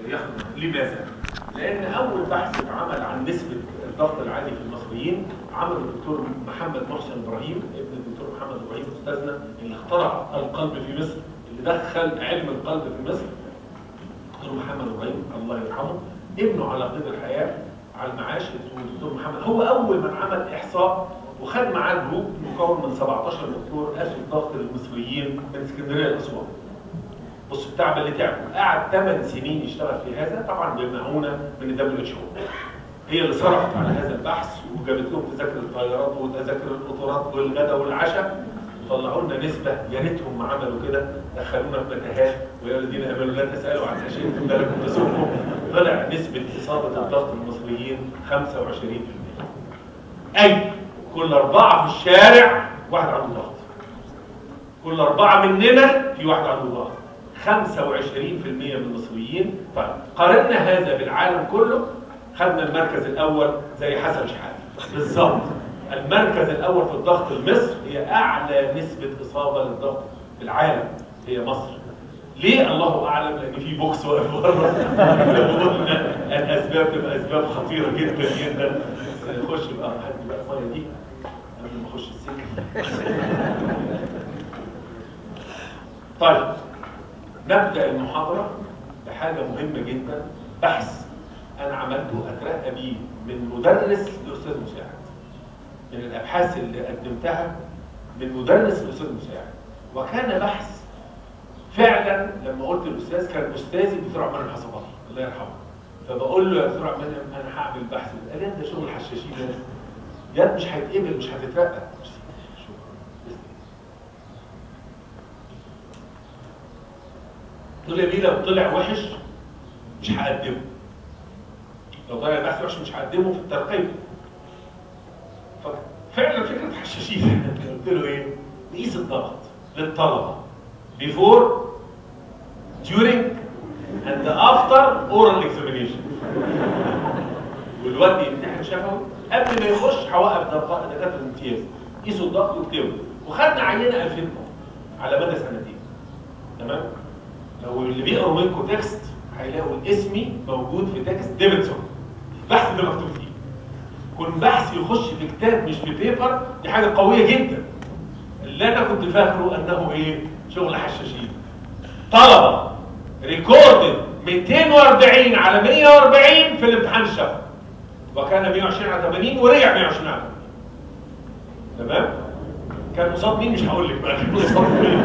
ياخد لماذا؟ لان اول بحث اتعمل عن نسبه الضغط العالي في المصريين عمله الدكتور محمد محسن ابراهيم ابن الدكتور محمد ابراهيم استاذنا اللي اخترع القلب في مصر اللي دخل علم القلب في مصر الدكتور محمد ابراهيم الله يرحمه ابنه على قيد الحياه على المعاش اسمه الدكتور محمد هو اول من عمل احصاء وخد معاه جروب مكون من 17 دكتور قاسوا الضغط للمصريين من اسكندريه لاسوان بص التعب اللي تعبه قعد 8 سنين يشتغل في هذا طبعا بمعونه من الدبليو اتش هي اللي صرفت على هذا البحث وجابت لهم تذاكر الطيارات وتذاكر القطارات والغداء والعشاء طلعوا لنا نسبه يا ريتهم ما عملوا كده دخلونا في متاهات ويا الذين امنوا لا تسالوا عن اشياء ده لكم تسوقكم طلع نسبه اصابه الضغط المصريين 25% اي كل اربعه في الشارع واحد عنده ضغط كل اربعه مننا في واحد عنده ضغط 25% من المصريين طيب قارنا هذا بالعالم كله خدنا المركز الاول زي حسن شحاته بالظبط المركز الاول في الضغط المصر هي اعلى نسبه اصابه للضغط في العالم هي مصر ليه الله اعلم لان في بوكس واقف بره لو قلنا الاسباب تبقى اسباب خطيره جدا جدا نخش بقى حد بقى الميه دي قبل ما اخش السجن طيب نبدا المحاضره بحاجه مهمه جدا بحث انا عملته اترقى بيه من مدرس لاستاذ مساعد من الابحاث اللي قدمتها من مدرس لاستاذ مساعد وكان بحث فعلا لما قلت للاستاذ كان استاذي الدكتور عمر الحصباطي الله يرحمه فبقول له يا دكتور عمر انا هعمل البحث ده قال لي انت شغل حشاشين ده ياد مش هيتقبل مش هتترقى تقول لي لو طلع وحش مش هقدمه لو طلع البحث وحش مش هقدمه في الترقيه ففعلا فكره حشاشين قلت له ايه؟ نقيس الضغط للطلبه before during and after oral examination والواد يمتحن شفوي قبل ما يخش هوقف دكاتره الامتياز قيسوا الضغط واكتبوا وخدنا عينه 2000 على مدى سنتين تمام لو اللي بيقروا منكم تكست هيلاقوا اسمي موجود في تكست ديفيدسون البحث ده مكتوب فيه كون بحث يخش في كتاب مش في بيبر دي حاجه قويه جدا اللي انا كنت فاكره انه ايه شغل حشاشين طلبه ريكوردد 240 على 140 في الامتحان الشفوي وكان 120 على 80 ورجع 120 على 80 تمام كان قصاد مين مش هقول لك بقى كان قصاد مين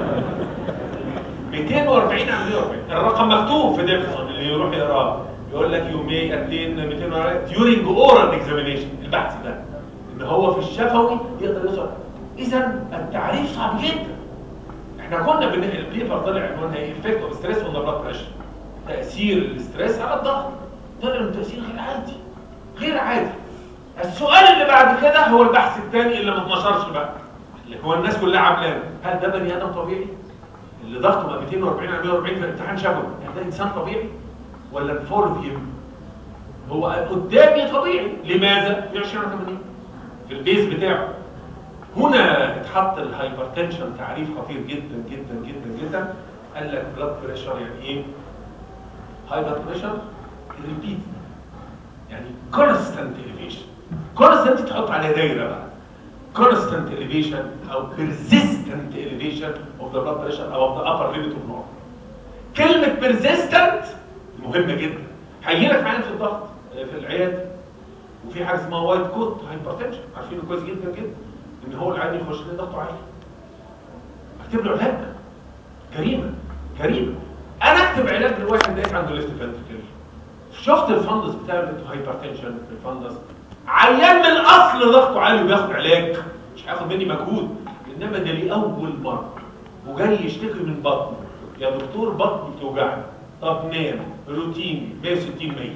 240 على 140 الرقم مكتوب في ديفيسون اللي يروح يقراه يقول لك يومي اتين 240 ديورنج اورال اكزامينيشن البحث ده ان هو في الشفوي يقدر يوصل اذا التعريف صعب جدا احنا كنا بن... البيبر طلع عنوانها ايه افكت اوف ستريس اون ذا بلاد بريشر تاثير الاستريس على الضغط طلع انه تاثير غير عادي غير عادي السؤال اللي بعد كده هو البحث الثاني اللي ما اتنشرش بقى اللي هو الناس كلها عاملاه هل ده بني ادم طبيعي اللي ضغطه بقى 240 على 140 في الامتحان شفوي هل ده انسان طبيعي ولا الفولفيوم هو قدامي طبيعي لماذا 120 على 80 في البيز بتاعه هنا اتحط الهايبرتنشن تعريف خطير جدا جدا جدا جدا قال لك بلاد بريشر يعني ايه هايبر بريشر ريبيت يعني كونستانت اليفيشن كونستانت تحط عليها دايره بقى constant elevation او persistent elevation of the blood pressure او of the upper limit of normal كلمة persistent مهمة جدا هيجي لك عين في الضغط في العيادة وفي حاجة اسمها وايت كوت هايبرتنشن عارفينه كويس جدا جدا ان هو العيان يخش ليه ضغطه عالي اكتب له علاج جريمة جريمة انا اكتب علاج لواحد ده عنده ليفت فنتركل شفت الفندس بتاع الهايبرتنشن الفندس عيان من الاصل ضغطه عالي وبياخد علاج مش هياخد مني مجهود انما ده ليه اول مره وجاي يشتكي من بطنه يا دكتور بطني بتوجعني طب نام روتيني 160 100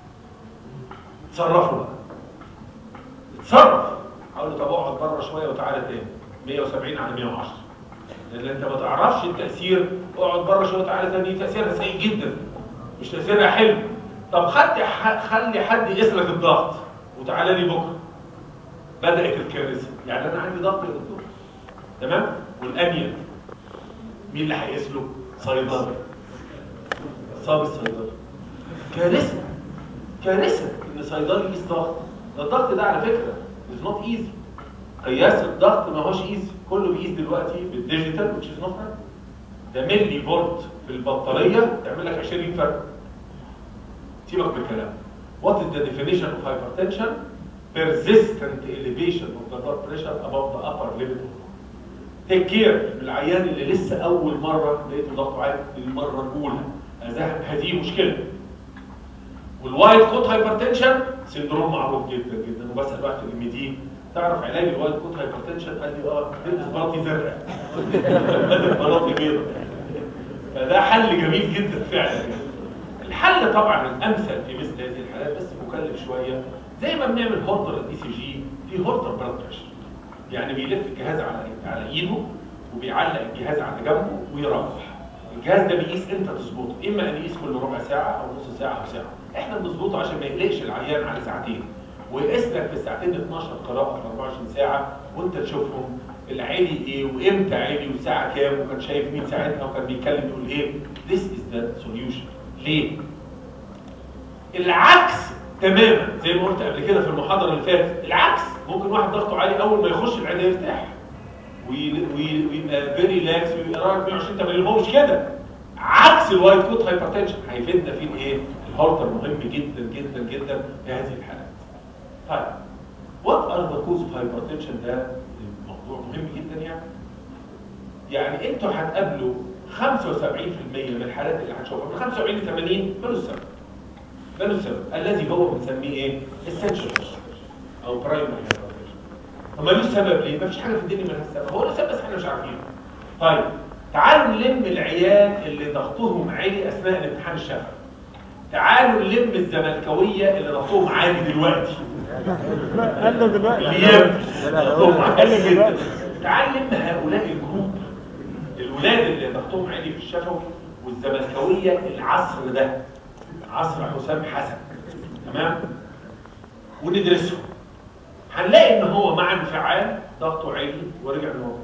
اتصرفوا بقى اتصرف اقول له طب اقعد بره شويه وتعالى تاني 170 على 110 لان انت ما تعرفش التاثير اقعد بره شويه وتعالى تاني تاثيرها سيء جدا مش تاثيرها حلو طب خدي خلي حد يقيس لك الضغط وتعالى لي بكره بدات الكارثه يعني انا عندي ضغط يا دكتور تمام والانيل مين اللي هيقيس له صيدلي صاب الصيدلي كارثه كارثه ان صيدلي يقيس ضغط ده الضغط ده على فكره از نوت ايزي قياس الضغط ما هوش ايزي كله بيقيس دلوقتي بالديجيتال which is not right ده ملي فولت في البطاريه تعمل لك 20 فرق سيبك من الكلام What is the definition of hypertension? Persistent elevation of the blood pressure above the upper limit of تيك كير العيان اللي لسه اول مره لقيته ضغطه عالي المره الاولى هذا- هذه مشكله والوايت كوت هايبرتنشن سندروم معروف جدا جدا وبسال واحد في الام دي تعرف علاج الوايت كوت هايبرتنشن قال لي اه تلبس بلاطي زرقاء بلاطي بيضاء فده حل جميل جدا فعلا يعني. الحل طبعا الامثل في مثل هذه الحالات بس مكلف شويه زي ما بنعمل هورتر الاي سي جي في هورتر بلاد بريشر يعني بيلف الجهاز على على ايده وبيعلق الجهاز على جنبه ويروح الجهاز ده بيقيس امتى تظبطه اما ان يقيس كل ربع ساعه او نص ساعه او ساعه احنا بنظبطه عشان ما يقلقش العيان على ساعتين ويقيس لك في الساعتين 12 قراءه في 24 ساعه وانت تشوفهم العالي ايه وامتى عالي والساعه كام وكان شايف مين ساعتها وكان بيتكلم يقول ايه This is the solution ليه؟ العكس تماما زي ما قلت قبل كده في المحاضره اللي فاتت العكس ممكن واحد ضغطه عالي اول ما يخش العياده يرتاح وي- وي- ويبقى فيري لاكس ويبقى راجل 120 80 هو مش كده عكس الوايت كوت هايبرتنشن هيفيدنا في الايه؟ الهارتر مهم جدا جدا جدا في هذه الحالات. طيب وات ار ذا كوز اوف هايبرتنشن ده موضوع مهم جدا يعني. يعني انتوا هتقابلوا 75% من الحالات اللي هتشوفها من 75 ل 80 ملوش سبب. ملوش سبب الذي هو بنسميه ايه؟ essential او برايمري هايبرتنشن. طب ملوش سبب ليه؟ مفيش حاجه في الدنيا مالهاش سبب، هو له سبب بس احنا مش عارفينه. طيب تعالوا نلم العيال اللي ضغطهم عالي اثناء الامتحان الشفوي. تعالوا نلم الزملكاويه اللي ضغطهم عالي دلوقتي. قال له دلوقتي الايام ضغطهم عالي قال له جدا. دلوقتي تعال نلم هؤلاء الجروب الولاد اللي ضغطهم عالي في الشفوي والزملكاويه العصر ده عصر حسام حسن تمام وندرسهم هنلاقي ان هو مع انفعال ضغطه عالي ورجع لورا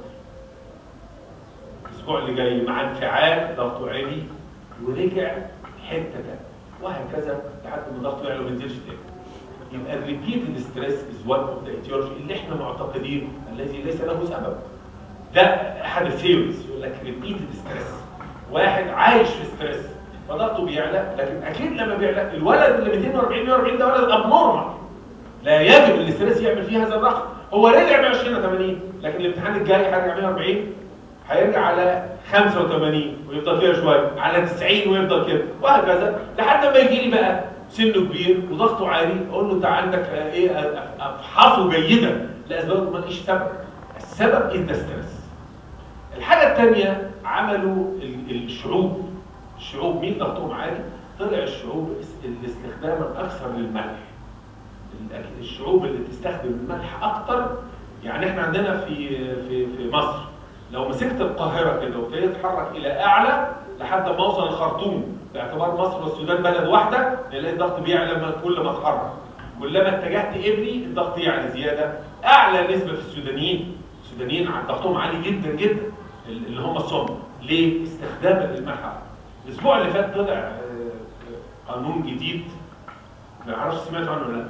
الاسبوع اللي جاي مع انفعال ضغطه عالي ورجع حته تانية وهكذا لحد ما ضغطه يعلى وما ينزلش تاني يبقى الريبيتد ستريس از وان اوف ذا ايتيولوجي اللي احنا معتقدين الذي ليس له سبب ده احد الثيوريز يقول لك ريبيتد ستريس واحد عايش في ستريس فضغطه بيعلى لكن اكيد لما بيعلى الولد اللي 240 140 ده ولد ابنورمال لا يجب الاستريس يعمل فيه هذا الرقم هو رجع 120 80 لكن الامتحان الجاي هيرجع 140 هيرجع على 85 ويفضل فيها شويه على 90 ويفضل كده وهكذا لحد ما يجي لي بقى سنه كبير وضغطه عالي اقول له انت عندك آه، ايه آه، افحصه جيدا لاسباب ما ليش سبب السبب انت ستريس الحاجه الثانيه عملوا ال- الشعوب الشعوب مين ضغطهم عالي طلع الشعوب است- الاستخدام الاكثر للملح الأك- الشعوب اللي بتستخدم الملح اكتر يعني احنا عندنا في في في مصر لو مسكت القاهره كده وابتديت تتحرك الى اعلى لحد ما اوصل الخرطوم باعتبار مصر والسودان بلد واحده نلاقي الضغط بيعلى ما- كل ما اتحرك كلما اتجهت ابري الضغط يعلى زياده اعلى نسبه في السودانيين السودانيين عن- ضغطهم عالي جدا جدا اللي هم الصم ليه؟ استخداما للملح الاسبوع اللي فات طلع آه، قانون جديد ما اعرفش سمعت عنه ولا لا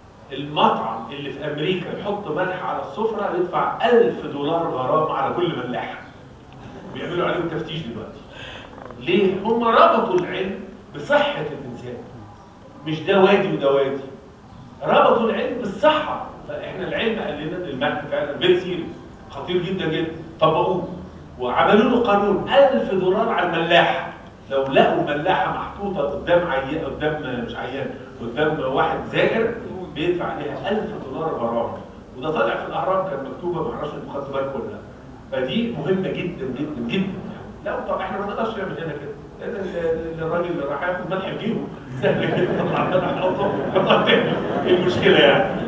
المطعم اللي في امريكا يحط ملح على السفره يدفع 1000 دولار غرامه على كل ملاح بيعملوا عليهم تفتيش دلوقتي ليه هم ربطوا العلم بصحه الانسان مش ده وادي وده وادي ربطوا العلم بالصحه فاحنا العلم قال لنا ان الملح فعلا فيري سيريس خطير جدا جدا طبقوه وعملوا له قانون 1000 دولار على الملاح لو لقوا ملاحه محطوطه قدام عيان قدام مش عيان قدام واحد زائر بيدفع عليها 1000 دولار غرامه وده طالع في الاهرام كان مكتوبه ما اعرفش انتوا خدتوا بالكم ولا لا فدي مهمه جدا جدا جدا لا طب احنا ما نقدرش نعمل هنا كده لان ال- الراجل اللي راح ياخد ملح في جيبه سهل كده طلع ملح حطه حطها تاني ايه المشكله يعني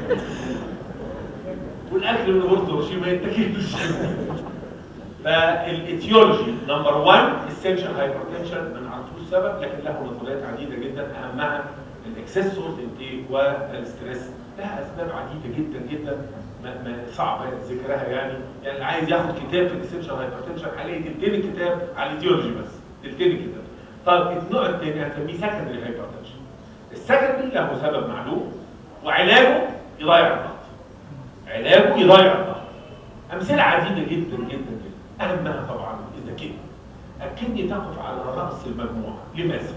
والاكل من غير هيروشيما ما يتاكلش فالايتيولوجي نمبر 1 اسينشال هايبرتنشن ما نعرفوش السبب لكن له نظريات عديده جدا اهمها الاكسس سولت انتيك والستريس لها اسباب عديده جدا جدا ما ما صعب ذكرها يعني يعني اللي عايز ياخد كتاب في الاسينشال هايبرتنشن عليه تلتين الكتاب على الايتيولوجي بس تلتين الكتاب طب النوع الثاني هنسميه سكندري هايبرتنشن السكندري له سبب معلوم وعلاجه يضيع الضغط علاجه يضيع الضغط امثله عديده جدا جدا جدا اهمها طبعا الكدني الكدني تقف على راس المجموعه لماذا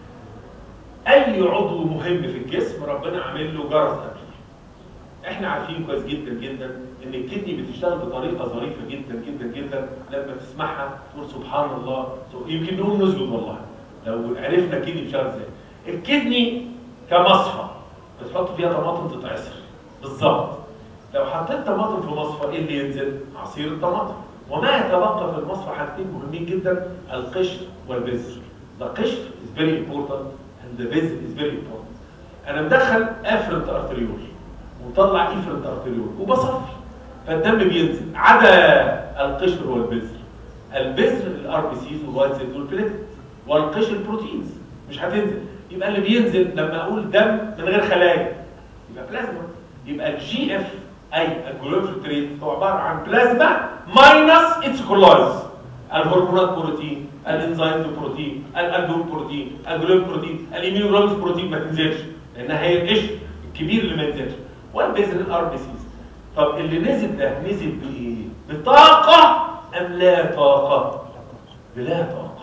اي عضو مهم في الجسم ربنا عامل له جرس قبليه احنا عارفين كويس جدا جدا ان الكدني بتشتغل بطريقه ظريفه جدا جدا جدا لما تسمعها تقول سبحان الله يمكن نقول نسجد والله لو عرفنا الكدني بيشتغل ازاي الكدني كمصفى بتحط فيها طماطم تتعصر بالظبط لو حطيت طماطم في مصفى ايه اللي ينزل؟ عصير الطماطم وما يتبقى في المصفى حاجتين مهمين جدا القشر والبذر The قشر is very important and the بذر is very important انا مدخل افرنت ارتريول ومطلع ايفرنت ارتريول وبصفي فالدم بينزل عدا القشر والبذر البذر الار بي سيز والوايت سيلز والبليتلت والقشر البروتينز مش هتنزل يبقى اللي بينزل لما اقول دم من غير خلايا يبقى بلازما يبقى الجي اف اي الجلوفلتريت هو عباره عن بلازما ماينس اتس كولايز الهرمونات بروتين الانزيمز بروتين الالبوم بروتين الجلوب بروتين الاميونوجلوبولين بروتين ما تنزلش لانها هي القشر الكبير اللي ما ينزلش والبذر الار بي سيز طب اللي نزل ده نزل بايه؟ بطاقه ام لا طاقه؟ بلا طاقه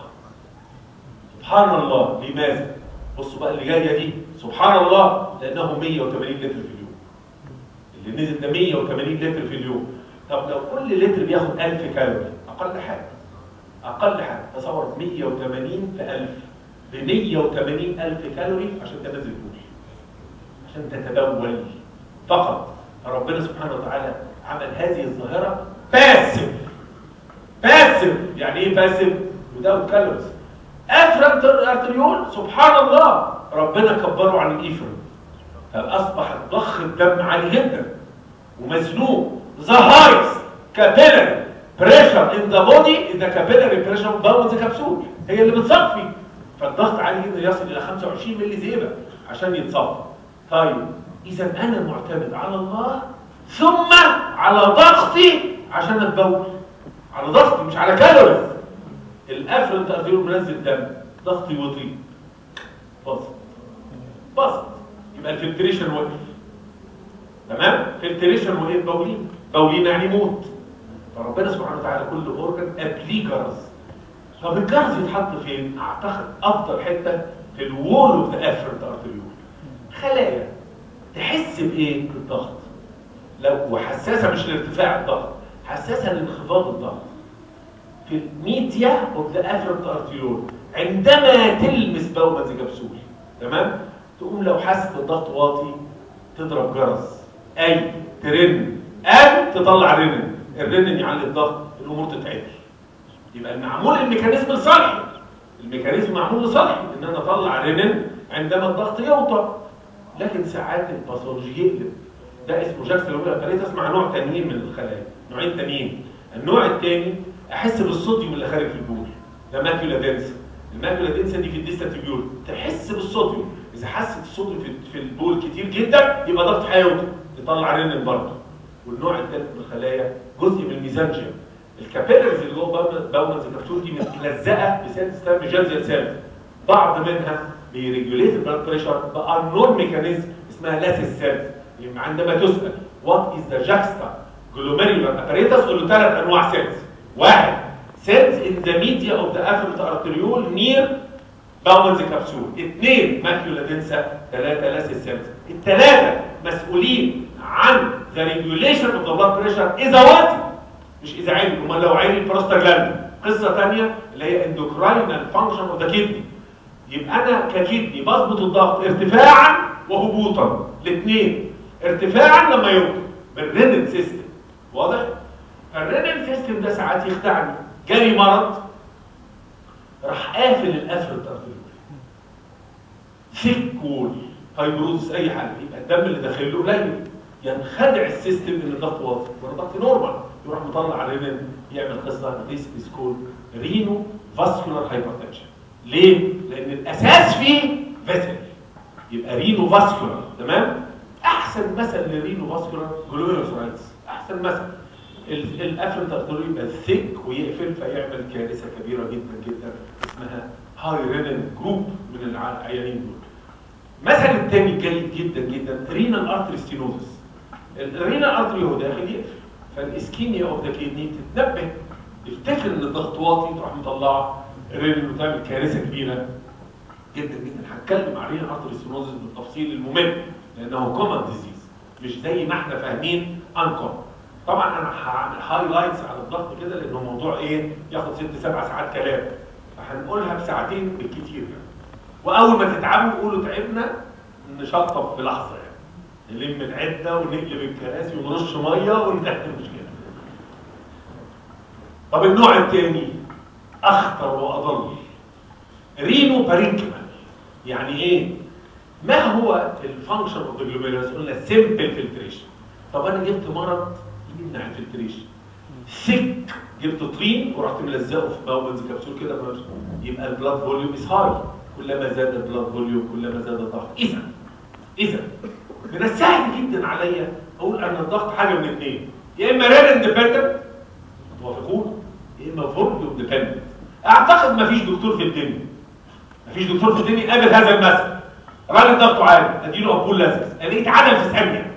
سبحان الله لماذا؟ بصوا بقى اللي جايه دي سبحان الله لانه 180 لتر في اليوم اللي نزل ده 180 لتر في اليوم طب لو كل لتر بياخد 1000 كالوري اقل حاجه اقل حاجه تصور 180 في 1000 ب 180 الف كالوري عشان تنزل بول عشان تتبول فقط فربنا سبحانه وتعالى عمل هذه الظاهره باسف باسف يعني ايه باسف؟ without كالوريز افرنت ارتريول سبحان الله ربنا كبره عن الايفرنت فاصبح ضخ الدم عالي جدا ومزنوق the highest capillary pressure in the body is the capillary pressure bound the capsule هي اللي بتصفي فالضغط عالي جدا يصل الى 25 ملي زيبه عشان يتصفى طيب اذا انا معتمد على الله ثم على ضغطي عشان اتبول على ضغطي مش على كالوريز الافرنت ارتيول منزل دم ضغطي وطي بسط بسط يبقى الفلتريشن وقف تمام فلتريشن وقف بولين بولين يعني موت فربنا سبحانه وتعالى كل اورجن قبليه جرس طب الجرس يتحط فين؟ اعتقد افضل حته في الوول اوف ذا افرنت ارتيول خلايا تحس بايه؟ بالضغط لو وحساسه مش لارتفاع الضغط حساسه لانخفاض الضغط في الميديا اوف ذا افرنت ارتيول عندما تلمس بومه كبسول تمام؟ تقوم لو حاسس بالضغط واطي تضرب جرس اي ترن او تطلع رنن الرنن يعلي الضغط الامور تتعدل يبقى المعمول الميكانيزم لصالحي الميكانيزم معمول لصالحي ان انا اطلع رنن عندما الضغط يوطى لكن ساعات الباثولوجي يقلب ده اسمه جاكسون اباريتس مع نوع تانيين من الخلايا نوعين تانيين النوع الثاني احس بالصوديوم اللي خارج في البول ده ماكيولا دنسا الماكيولا دنسا دي في الديستاتيبيول تحس بالصوديوم اذا حست الصوديوم في, في البول كتير جدا يبقى ضغط هيوطى يطلع رنين برضه والنوع الثالث من الخلايا جزء من الميزانجيوم الكابيلرز اللي جوه باونز الكبسول دي متلزقه بسيلز اسمها ميجانزيال سيلز بعض منها بيريجوليت البلاد بريشر بانون ميكانيزم اسمها لاسيس سيلز يبقى عندما تسال وات از ذا جاكستا جلوميرولار اباريتس قول له ثلاث انواع سيلز واحد سيلز ان ذا ميديا اوف ذا افرنت ارتريول نير باونز كبسول اثنين ماكيولا دنسا ثلاثه لاسيس سيلز الثلاثه مسؤولين عن ذا ريجوليشن اوف ذا بلاد بريشر اذا واطي مش اذا عالي امال لو عالي البروستاجلاند قصه ثانيه اللي هي اندوكراينال فانكشن اوف ذا كدني يبقى انا ككدني بظبط الضغط ارتفاعا وهبوطا الاثنين ارتفاعا لما يوطى بالرينال سيستم واضح؟ الرينال سيستم ده ساعات يخدعني جالي مرض راح قافل الافرنت ارتيول ثيك وول فايبروزس اي حاجه يبقى الدم اللي داخل له قليل ينخدع السيستم ان الضغط واطي والضغط نورمال يروح مطلع رينين يعمل قصه ذيس از كول رينو فاسكولار هايبرتنشن ليه؟ لان الاساس فيه فيسل يبقى رينو فاسكولار تمام؟ احسن مثل لرينو فاسكولار جلوميرولايتس احسن مثل الافرنت ارتريول يبقى ثيك ويقفل فيعمل كارثه كبيره جدا جدا اسمها هاي رينين جروب من الع- العيانين دول مثل التاني جيد جدا جدا رينال ارتري ستينوزس الرينال ارتري هو داخل يقفل فالاسكيميا اوف ذا كيدني تتنبه يفتكر ان الضغط واطي تروح مطلعه الرينال وتعمل كارثه كبيره جدا جدا هتكلم عن رينال ارتري ستينوزس بالتفصيل الممل لانه كومن ديزيز مش زي ما احنا فاهمين انكومن طبعا انا هعمل هايلايتس على الضغط كده لانه موضوع ايه ياخد ست سبع ساعات كلام فهنقولها بساعتين بالكتير يعني واول ما تتعبوا قولوا تعبنا نشطب في لحظه يعني نلم العده ونقلب الكراسي ونرش ميه وننتهي المشكله طب النوع الثاني اخطر واضل رينو بارينكيمال يعني ايه ما هو الفانكشن اوف ذا جلوميرولس قلنا سيمبل فلتريشن طب انا جبت مرض يمنع الفلتريشن سك جبت طين ورحت ملزقه في باوبلز كبسول كده ما- يبقى البلاد فوليوم از هاي كلما زاد البلاد فوليوم كلما زاد الضغط اذا اذا من السهل جدا عليا اقول ان الضغط حاجه من اثنين يا اما رير اندبندنت توافقون يا اما فوليوم ديبندنت اعتقد ما فيش دكتور في الدنيا ما فيش دكتور في الدنيا قابل هذا المثل راجل ضغطه عالي اديله امبول لازكس الاقيه اتعدل في ثانيه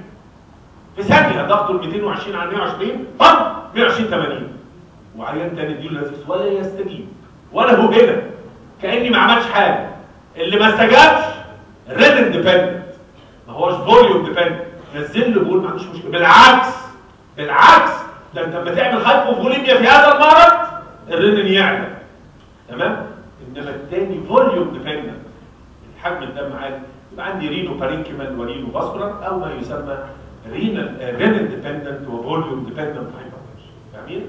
في ثانيه ضغطه ال 220 على 120 طب 120 80 وعيان تاني اديله لازكس ولا يستجيب ولا هو هنا كاني ما عملش حاجه اللي ما استجابش ريدن ديبندنت ما هوش فوليوم ديبندنت نزل له بقول ما عنديش مشكله بالعكس بالعكس ده انت لما تعمل هايبوفوليميا في هذا المرض الرينين يعلى تمام انما الثاني فوليوم ديبندنت حجم الدم عالي يبقى عندي رينو بارينكيمال ورينو فاسكولار او ما يسمى رينال رينال ديبندنت وفوليوم ديبندنت هايبرتنشن فاهمين؟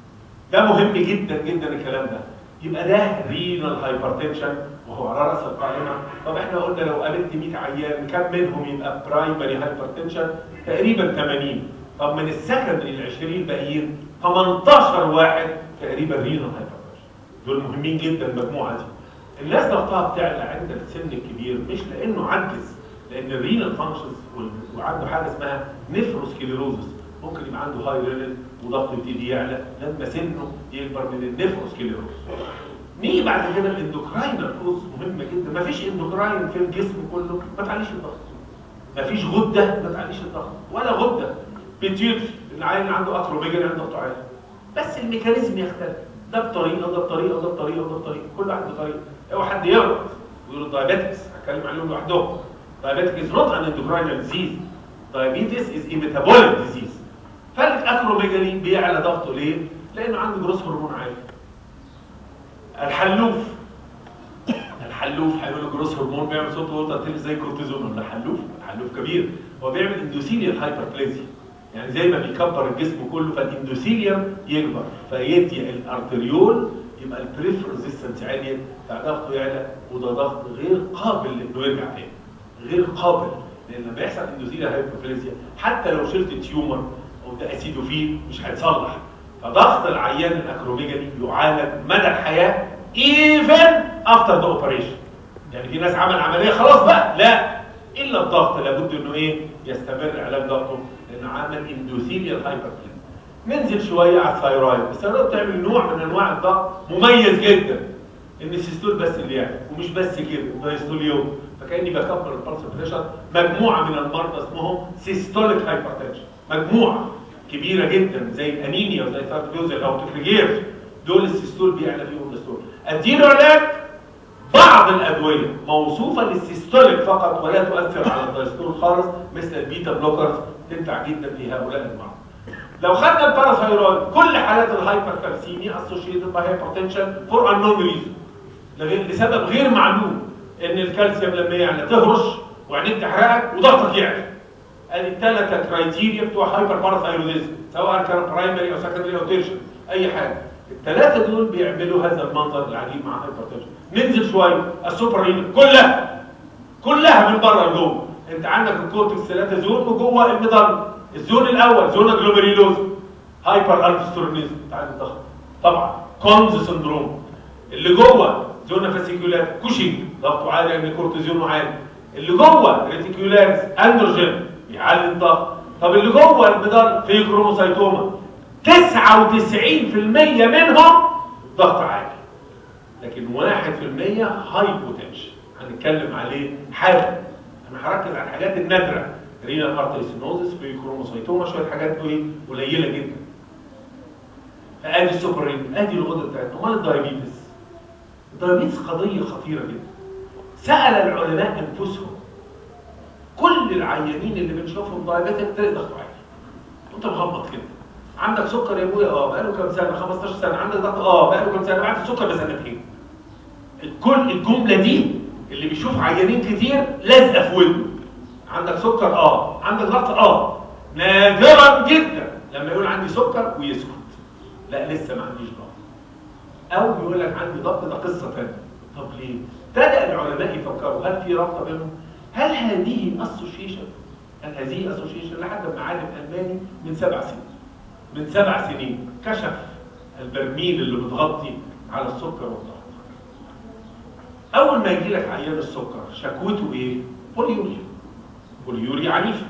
ده مهم جدا جدا الكلام ده يبقى ده رينال هايبرتنشن وهو على راس القائمه طب احنا قلنا لو قابلت 100 عيان كم منهم يبقى برايمري هايبرتنشن تقريبا 80 طب من السكندري ال 20 باقيين 18 واحد تقريبا رينال هايبرتنشن دول مهمين جدا المجموعه دي الناس ضغطها بتعلى عند السن الكبير مش لانه عجز لان الرينال فانكشنز وعنده حاجه اسمها نيفروسكليروزس ممكن يبقى عنده هاي رينال وضغطه يبتدي يعلى لما سنه يكبر من النيفروسكليروز نيجي بعد كده الاندوكراينال كوز مهمه جدا مفيش اندوكراين في الجسم كله ما تعليش الضغط مفيش غده ما تعليش الضغط ولا غده بتير العيان اللي عنده اكروميجري عنده ضغط عالي بس الميكانيزم يختلف ده بطريقه ده بطريقه ده بطريقه ده بطريقه كل واحد بطريقه اوعى حد يغلط يقولوا الدايابيتكس هتكلم عليهم لوحدهم diabetic is not an endocrine disease diabetes is a metabolic disease فالاكروميجالي بيعلى ضغطه ليه؟ لانه عنده جروس هرمون عالي الحلوف الحلوف هيقول جروس هرمون بيعمل صوت وولتر زي الكورتيزون ولا حلوف حلوف كبير هو بيعمل اندوثيليال هايبربليزيا يعني زي ما بيكبر الجسم كله فالاندوثيليوم يكبر فيدي الارتريول يبقى البريف ريزيستنس عاليه فضغطه يعلى وده ضغط غير قابل انه يرجع تاني غير قابل لان لما بيحصل اندوثيليال هايبربليزيا حتى لو شلت تيومر او ده اسيدوفيل مش هيتصلح فضغط العيان الاكروميجالي يعالج مدى الحياه even after the operation يعني في ناس عمل عمليه خلاص بقى لا الا الضغط لابد انه ايه يستمر علاج ضغطه لانه عمل اندوثيليال هايبربليزيا ننزل شويه على الثايرويد الثايرويد بتعمل نوع من انواع الضغط مميز جدا ان السيستول بس اللي يعمل ومش بس كده الدايستوليوم فكاني بكبر البلس بريشر مجموعه من المرضى اسمهم سيستوليك هايبرتنشن مجموعه كبيره جدا زي الانيميا وزي الثايرويد زي الاوتوكريجير دول السيستول بيعلى فيهم الدستور اديله علاج بعض الادويه موصوفه للسيستوليك فقط ولا تؤثر على الدايستول خالص مثل البيتا بلوكرز تنفع جدا في هؤلاء المرضى لو خدنا الباراثايرويد كل حالات الهايبركالسيميا اسوشيتد باي هايبرتنشن فور انون ريزون لسبب غير معلوم ان الكالسيوم لما يعلى تهرش وعينيك تحرقك وضغطك يعلى ادي الثلاثه كرايتيريا بتوع هايبر باراثايروديزم سواء كان برايمري او سكندري او تيرشن اي حاجه الثلاثه دول بيعملوا هذا المنظر العجيب مع هايبرتنشن ننزل شويه السوبر رينال كلها كلها من بره لجوه انت عندك الكورتكس ثلاثه زون وجوه المضل الزون الاول زون جلوميريلوز هايبر الفستورنيزم بتاع الضغط طبعا كونز سندروم اللي جوه زون فاسيكولار كوشنج ضغطه عالي لان كورتيزونه عالي اللي جوه ريتيكولارز اندروجين بيعلي الضغط طب اللي جوه المضل في كروموسايتوما 99% منهم ضغط عالي لكن 1% هاي بوتنشال هنتكلم عليه حالا انا هركز على الحاجات النادره رينال ارتري سينوزس في كروموسيتوما شويه حاجات ايه قليله جدا فادي السوبر رينال ادي الغده بتاعتنا امال الدايابيتس الدايابيتس قضيه خطيره جدا سال العلماء انفسهم كل العيانين اللي بنشوفهم دايابيتك تلاقي ضغطه عالي وانت مغمض كده عندك سكر يا ابويا اه بقاله كام سنه 15 سنه عندك ضغط اه بقاله كام سنه بعد السكر بسنتين كل الجمله دي اللي بيشوف عيانين كتير لازقه في ودنه عندك سكر اه عندك ضغط اه نادرا جدا لما يقول عندي سكر ويسكت لا لسه ما عنديش ضغط او يقول لك عندي ضغط ده قصه ثانيه طب ليه بدا العلماء يفكروا هل في رابطه بينهم هل هذه اسوشيشن هل هذه اسوشيشن لحد ما عالم الماني من سبع سنين من سبع سنين كشف البرميل اللي متغطي على السكر والضغط اول ما يجي لك عيان السكر شكوته ايه بوليوريا بوليوريا عنيفه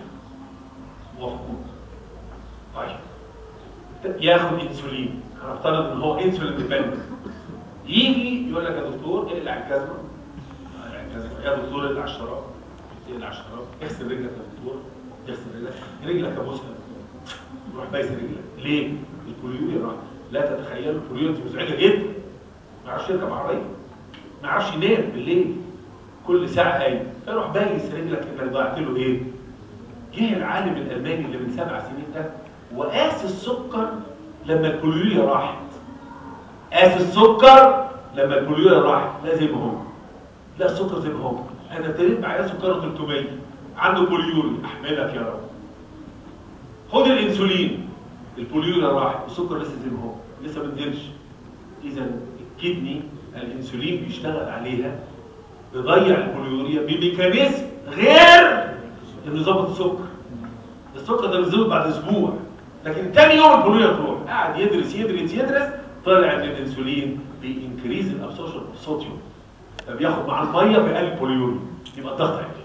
وفقود طيب ياخد انسولين هنفترض ان هو انسولين ديبندنت يجي يقول لك يا دكتور اقلع الجزمه اقلع الجزمه يا دكتور اقلع الشراب اقلع الشراب اغسل رجلك يا دكتور اغسل رجلك رجلك ابوسها روح بايس رجلك ليه؟ البوليوريا راح لا تتخيلوا البوليوريا دي مزعجه جدا ما يعرفش يركب عربيه ما يعرفش ينام بالليل كل ساعه قايم فيروح بايس رجلك انك ضيعت له ايه؟ جه العالم الالماني اللي من سبع سنين ده وقاس السكر لما البوليوريا راحت قاس السكر لما البوليوريا راحت لا زي ما هو لا السكر زي ما هو انا ابتديت معايا سكر 300 عنده بوليوريا احمدك يا رب خد الانسولين البوليوريا راحت السكر لسه زي ما هو لسه ما نزلش اذا الكدني الانسولين بيشتغل عليها بيضيع البوليوريا بميكانيزم غير انه يظبط السكر السكر ده بيزود بعد اسبوع لكن تاني يوم البوليوريا تروح قاعد يدرس يدرس يدرس طلع ان الانسولين بينكريز الابسورشن اوف صوديوم فبياخد مع الميه بيقلل البوليوريا يبقى الضغط عالي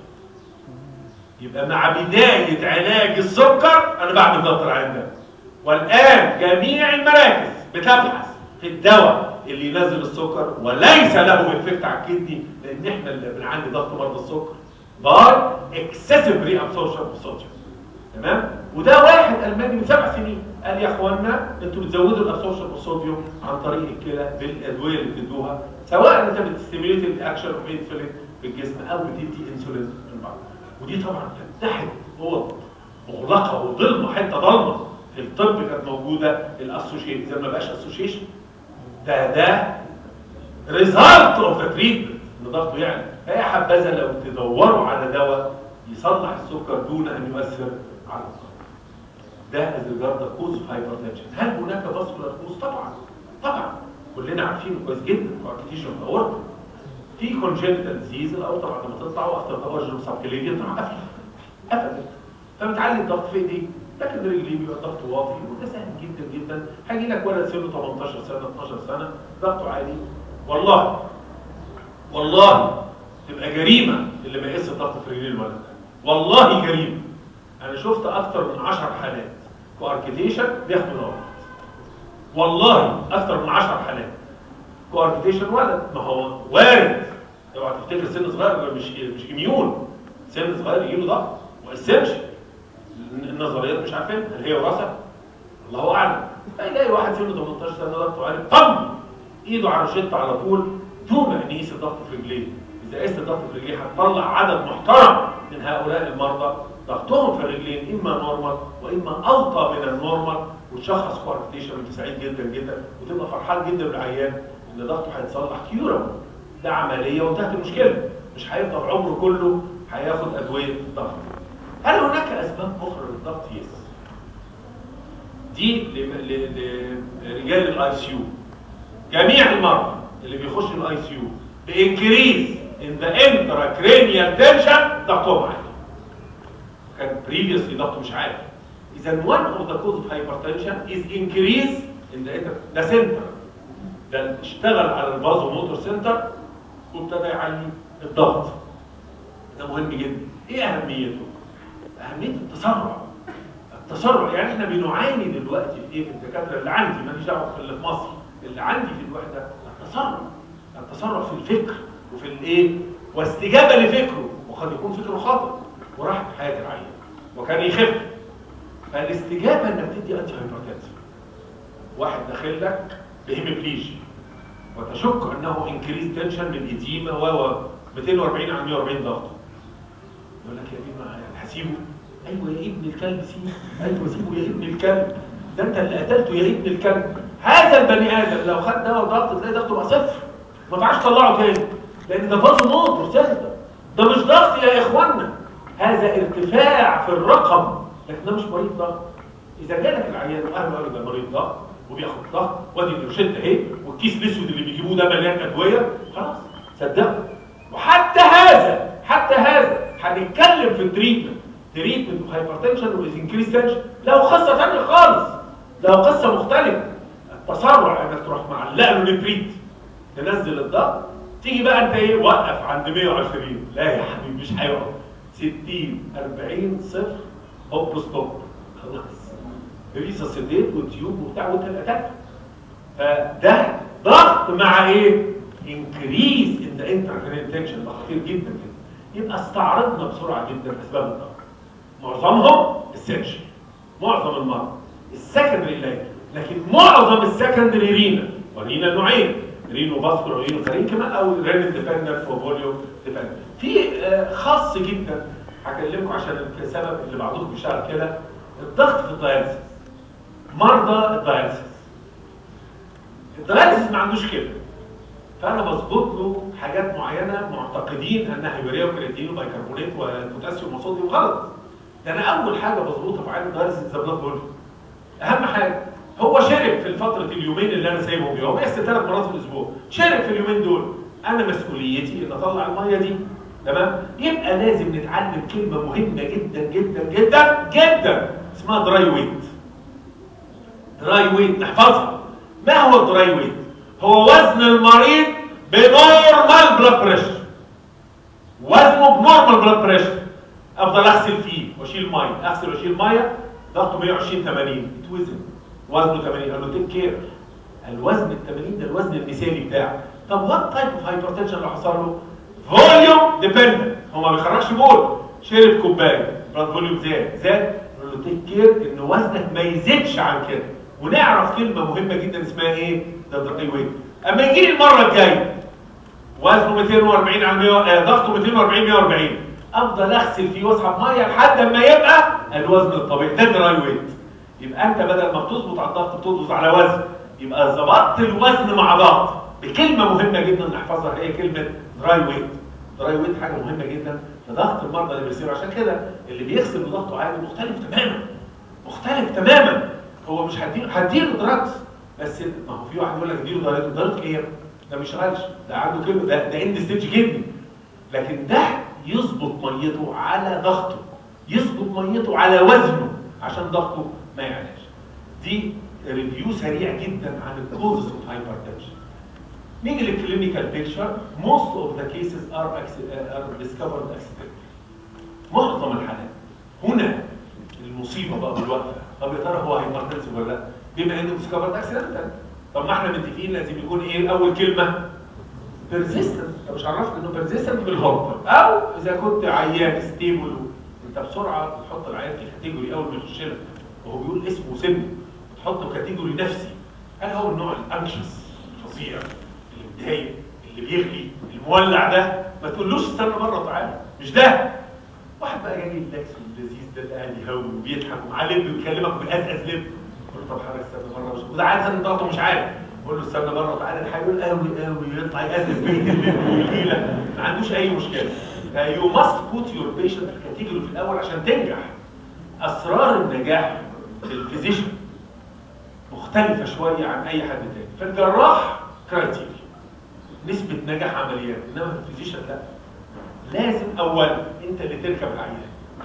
يبقى مع بدايه علاج السكر انا بعمل ضغط العين ده والان جميع المراكز بتبحث في الدواء اللي ينزل السكر وليس له افكت على الكدني لان احنا اللي بنعالج ضغط مرضى السكر باي اكسسيف ري ابسورشن اوف صوديوم تمام وده واحد الماني من سبع سنين قال يا اخوانا انتوا بتزودوا الابسورشن اوف صوديوم عن طريق الكلى بالادويه اللي بتدوها سواء انت بتستيميوليت الاكشن اوف انسولين في الجسم او بتدي انسولين في البعض ودي طبعا فتحت اوض مغلقه وظلمه حته ضلمه في الطب كانت موجوده الاسوشيت زي ما بقاش اسوشيشن ده ده ريزلت اوف ذا تريتمنت ان ضغطه يعلى فهي حبذا لو تدوروا على دواء يصلح السكر دون ان يؤثر على القلب ده از ريجارد كوز اوف هايبرتنشن هل هناك فاسكولار كوز طبعا طبعا كلنا عارفينه كويس جدا كاركتيشن اورتا في كونجنتال ديزيز الاورتا بعد ما تطلع وافتر توجه سبكليديا طبعا قفلت قفلت فبتعلي الضغط في ايديه لكن رجليه بيبقى ضغطه واطي وده سهل جدا جدا هيجي لك ولد سنه 18 سنه 12 سنه ضغطه عالي والله والله تبقى جريمه اللي ما يقيس الضغط في رجلين الولد ده والله جريمه انا شفت اكتر من 10 حالات كواركتيشن بياخدوا دواء والله اكتر من 10 حالات كواركتيشن ولد ما هو وارد اوعى تفتكر سن صغير مش مش اميون سن صغير يجي له ضغط واسيرش النظريات مش عارفين هل هي وراثه الله اعلم هيلاقي واحد سنه 18 سنه ضغطه عالي طم ايده على الشط على طول دون ان يقيس الضغط في رجليه اذا قست الضغط في رجليه هتطلع عدد محترم من هؤلاء المرضى ضغطهم في الرجلين اما نورمال واما اوطى من النورمال وتشخص كواركتيشن وانت سعيد جدا جدا وتبقى فرحان جدا بالعيان ان ضغطه هيتصلح كيورا ده عمليه وانتهت المشكله مش هيفضل عمره كله هياخد ادويه الضغط هل هناك اسباب اخرى للضغط يس دي لرجال الاي سي يو جميع المرضى اللي بيخشوا الاي سي يو بانكريز ان ذا intracranial tension ضغطهم عالي كان previously ضغطه مش عالي اذا one of the cause of hypertension is increase in the inter ده سنتر ده اشتغل على الفازو موتور سنتر وابتدى يعلي الضغط ده مهم جدا ايه اهميته اهميه التسرع التسرع يعني احنا بنعاني دلوقتي في ايه في الدكاتره اللي عندي ماليش دعوه في اللي في مصر اللي عندي في الوحده التسرع التسرع في الفكر وفي الايه واستجابه لفكره وقد يكون فكره خاطئ وراح في حياه العيان وكان يخف فالاستجابه انك تدي انتي هايبرتنسف واحد داخل لك بهيموبليجيا وتشك انه انكريز تنشن من اديمه و 240 على 140 ضغط يقول لك يا ابني ما هسيبه ايوه يا ابن الكلب سيبه ايوه سيبه يا ابن الكلب ده انت اللي قتلته يا ابن الكلب هذا البني ادم لو خد دواء ضغط تلاقي ضغطه بقى صفر ما تعرفش تطلعه تاني لان ده فاز موتور سنتر ده مش ضغط يا اخوانا هذا ارتفاع في الرقم لكن ده مش مريض ضغط اذا جالك العيان واهله قالوا ده مريض ضغط وبياخد ضغط وادي الروشته اهي والكيس الاسود اللي بيجيبوه ده مليان ادويه خلاص صدقوا وحتى هذا حتى هذا هنتكلم في التريتمنت تريتمنت هايبرتنشن واز انكريس تنشن له قصه ثانيه خالص له قصه مختلفه التسرع انك تروح معلق له نبريت تنزل الضغط تيجي بقى انت ايه وقف عند 120 لا يا حبيبي مش هيقف 60 40 صفر هوب ستوب خلاص ريساسيديت وتيوب وبتاع وانت اللي قتلته فده ضغط مع ايه؟ انكريز ان ذا انترفيرنت تنشن ده خطير جدا جدا يبقى استعرضنا بسرعه جدا اسباب الضغط معظمهم السنشن معظم المرض السكندري لايك لكن معظم السكندري رينا ورينا نوعين رينو فاسكولار ورينو كمان او رينال ديبندنت وفوليو ديبندنت في آه، خاص جدا هكلمكم عشان السبب اللي بعضكم بيشتغل كده الضغط في الداياليسيس مرضى الداياليسيس الداياليسيس ما عندوش كده فانا بظبط له حاجات معينه معتقدين انها يوريا وكرياتين وبيكربونات وبوتاسيوم وصوديوم غلط ده انا اول حاجه بظبطها في عين الداياليسيس ذا بلاد فوليوم اهم حاجه هو شرب في الفتره اليومين اللي انا سايبهم فيها هو بيغسل ثلاث مرات في الاسبوع شرب في اليومين دول انا مسؤوليتي ان اطلع الميه دي تمام يبقى لازم نتعلم كلمه مهمه جدا جدا جدا جدا اسمها دراي ويت دراي ويت نحفظها ما هو الدراي ويت هو وزن المريض بنورمال بلاد بريشر وزنه بنورمال بلاد بريشر افضل اغسل فيه واشيل ميه اغسل واشيل ميه ضغطه 120 80 اتوزن وزنه 80 قال له تيك كير الوزن ال 80 ده الوزن المثالي بتاعك طب وات تايب اوف هايبرتنشن لو حصل له فوليوم ديبندنت هو ما بيخرجش بول شرب كوبايه بلاد فوليوم زاد زاد قال له تيك كير ان وزنك ما يزيدش عن كده ونعرف كلمه مهمه جدا اسمها ايه؟ ده دقيق ويت اما يجي لي المره الجايه وزنه 240 على 100 آه، ضغطه 240 140 افضل اغسل فيه واسحب ميه لحد ما يبقى الوزن الطبيعي ده دراي ويت يبقى انت بدل ما بتظبط على الضغط بتظبط على وزن يبقى ظبطت الوزن مع ضغط بكلمه مهمه جدا نحفظها هي كلمه دراي ويت دراي ويت حاجه مهمه جدا لضغط المرضى اللي بيصيروا عشان كده اللي بيغسل بضغطه عالي مختلف تماما مختلف تماما هو مش هديله هديله دراجز بس ما هو في واحد يقول لك اديله دراجز دراجز ايه ده مش شغالش ده عنده كده ده ده اند ستيج كدني لكن ده يظبط ميته على ضغطه يظبط ميته على وزنه عشان ضغطه ما يعلاش دي ريفيو سريع جدا عن الكوزز اوف هايبرتنشن نيجي للكلينيكال بيكتشر most of the cases are, acci- are discovered accidentally معظم الحالات هنا المصيبه بقى بالوقت طب يا ترى هو هايبرتنسيف ولا لا بما انه ديسكفرد اكسيدنتال طب ما احنا متفقين لازم يكون ايه اول كلمه بيرزيستنت طب مش عرفت انه بيرزيستنت بالهوب او اذا كنت عيان ستيبل انت بسرعه بتحط العيان في كاتيجوري اول ما يخش لك وهو بيقول اسمه سن تحطه كاتيجوري نفسي هل هو النوع الانكشس الفظيع اللي متضايق اللي بيغلي المولع ده ما تقولوش استنى مره تعالى مش ده واحد بقى جاي ريلاكس واللذيذ ده اللي قاعد يهوي وبيضحك ومعاه لب ويكلمك بأزأز لب قول له طب حضرتك استنى مره مش وده عارف ان ضغطه مش عارف قول له استنى مره وتعالى ده هيقول قوي قوي يطلع يأزأز بيت اللب ويجي لك ما عندوش اي مشكله فيو ماست بوت يور بيشنت في الكاتيجوري في الاول عشان تنجح اسرار النجاح في الفيزيشن مختلفه شويه عن اي حد تاني فالجراح كرايتيريا نسبه نجاح عمليات انما في الفيزيشن لا لازم اولا انت اللي تركب العيان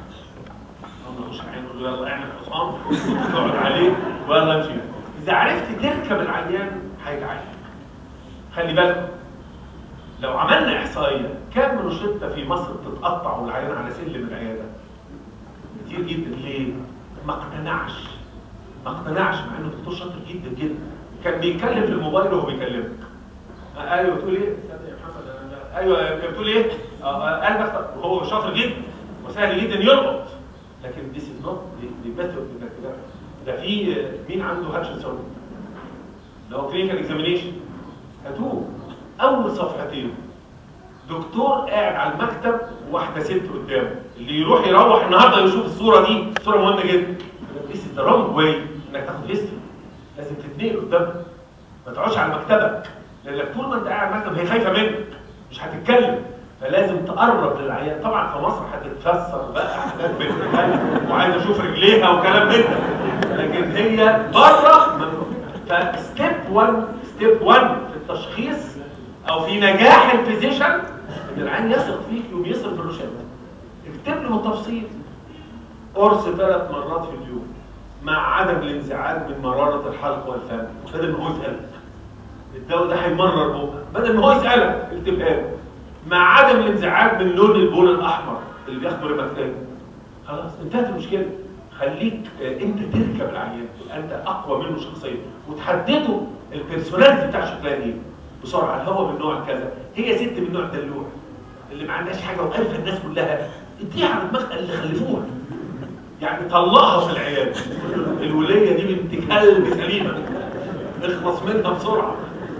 انا مش عين نقول له يلا اعمل حصان تقعد عليه ويلا امشي اذا عرفت تركب العيان هيتعالج خلي بالك لو عملنا احصائيه كم روشته في مصر بتتقطع والعيان على سلم العياده كتير جدا ليه ما اقتنعش ما اقتنعش مع انه دكتور شاطر جدا جدا كان بيتكلم في الموبايل وهو بيكلمك آه، ايوه بتقول ايه؟ استنى يا محمد أنا- ايوه كانت بتقول ايه؟ آه، آه، قلبك طب- وهو شاطر جدا وسهل جدا يلقط لكن this is not the, the method انك ده ده في آه، مين عنده هاتشنسون؟ اللي هو كلينيكال اكزامينيشن هاتوه اول صفحتين دكتور قاعد على المكتب وواحده ست قدامه اللي يروح يروح النهارده يشوف الصوره دي صوره مهمه جدا This is the wrong way انك تاخد هيستوري لازم تتنقل قدامها ما تقعدش على مكتبك لانك طول ما انت قاعد على المكتب هي خايفه منك مش هتتكلم فلازم تقرب للعيان طبعا في مصر هتتفسر بقى حاجات بنت وعايز اشوف رجليها وكلام من ده لكن هي بره فستيب 1 ستيب 1 في التشخيص او في نجاح الفيزيشن ان العيان يثق فيك يوم يصرف الروشته اكتب له التفصيل قرص ثلاث مرات في اليوم مع عدم الانزعاج من مرارة الحلق والفم بدل ما هو يسألك الدواء ده هيمرر بقك بدل ما هو يسألك اكتبها له مع عدم الانزعاج من لون البول الأحمر اللي بياخده ريباكتين خلاص انتهت المشكلة خليك آه، انت تركب العيان تبقى انت اقوى منه شخصيا وتحدده البيرسوناليتي بتاع شكلها ايه بسرعه هو من نوع كذا هي ست من نوع الدلوع اللي ما عندهاش حاجه وقارفه الناس كلها اديها على دماغها اللي خلفوها يعني طلقها في العيال الوليه دي بنت كلب سليمه اخلص منها بسرعه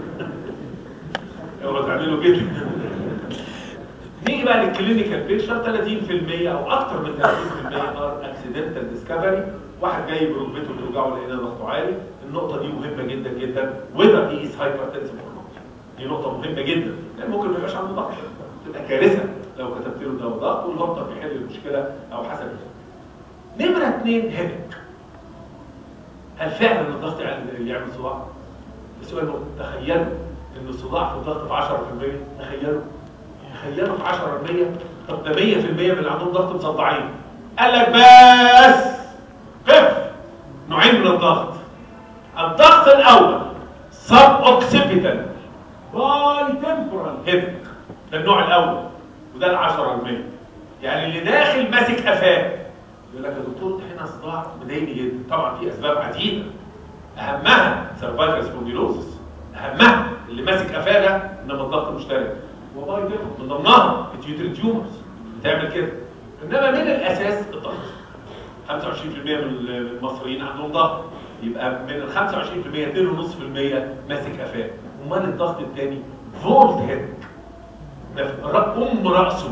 اوعوا تعملوا كده نيجي بقى للكلينيكال بيكشر 30% او اكتر من 30% ار اكسيدنتال ديسكفري واحد جاي بركبته بتوجعه لقينا ضغطه عالي النقطه دي مهمه جدا جدا وذر هي از هايبرتنسيف دي نقطه مهمه جدا لان ممكن ما يبقاش عنده ضغط تبقى كارثه لو كتبت له دواء ضغط والهبطه بيحل المشكله او حسب كده نمره اثنين هيدك هل فعلا الضغط يعمل يعمل صداع؟ السؤال هو تخيلوا ان الصداع في الضغط في 10% تخيلوا تخيلوا في 10% طب ده 100% من اللي عندهم ضغط مصدعين قال لك بس قف نوعين من الضغط الضغط الاول سب اوكسيبيتال باي تمبورال هيدك ده النوع الاول وده ال 10% يعني اللي داخل ماسك قفاه يقول لك يا دكتور ده هنا صداع مضايقني جدا طبعا في اسباب عديده اهمها سيرفايكال سبونديلوزس اهمها اللي ماسك قفاه ده انما الضغط مشترك وباي ده من ضمنها التيوتري تيومرز بتعمل كده انما من الاساس الضغط 25% من المصريين عندهم ضغط يبقى من ال 25% 2.5% ماسك قفاه امال الضغط الثاني فولت هيد ده في رأ- ام راسه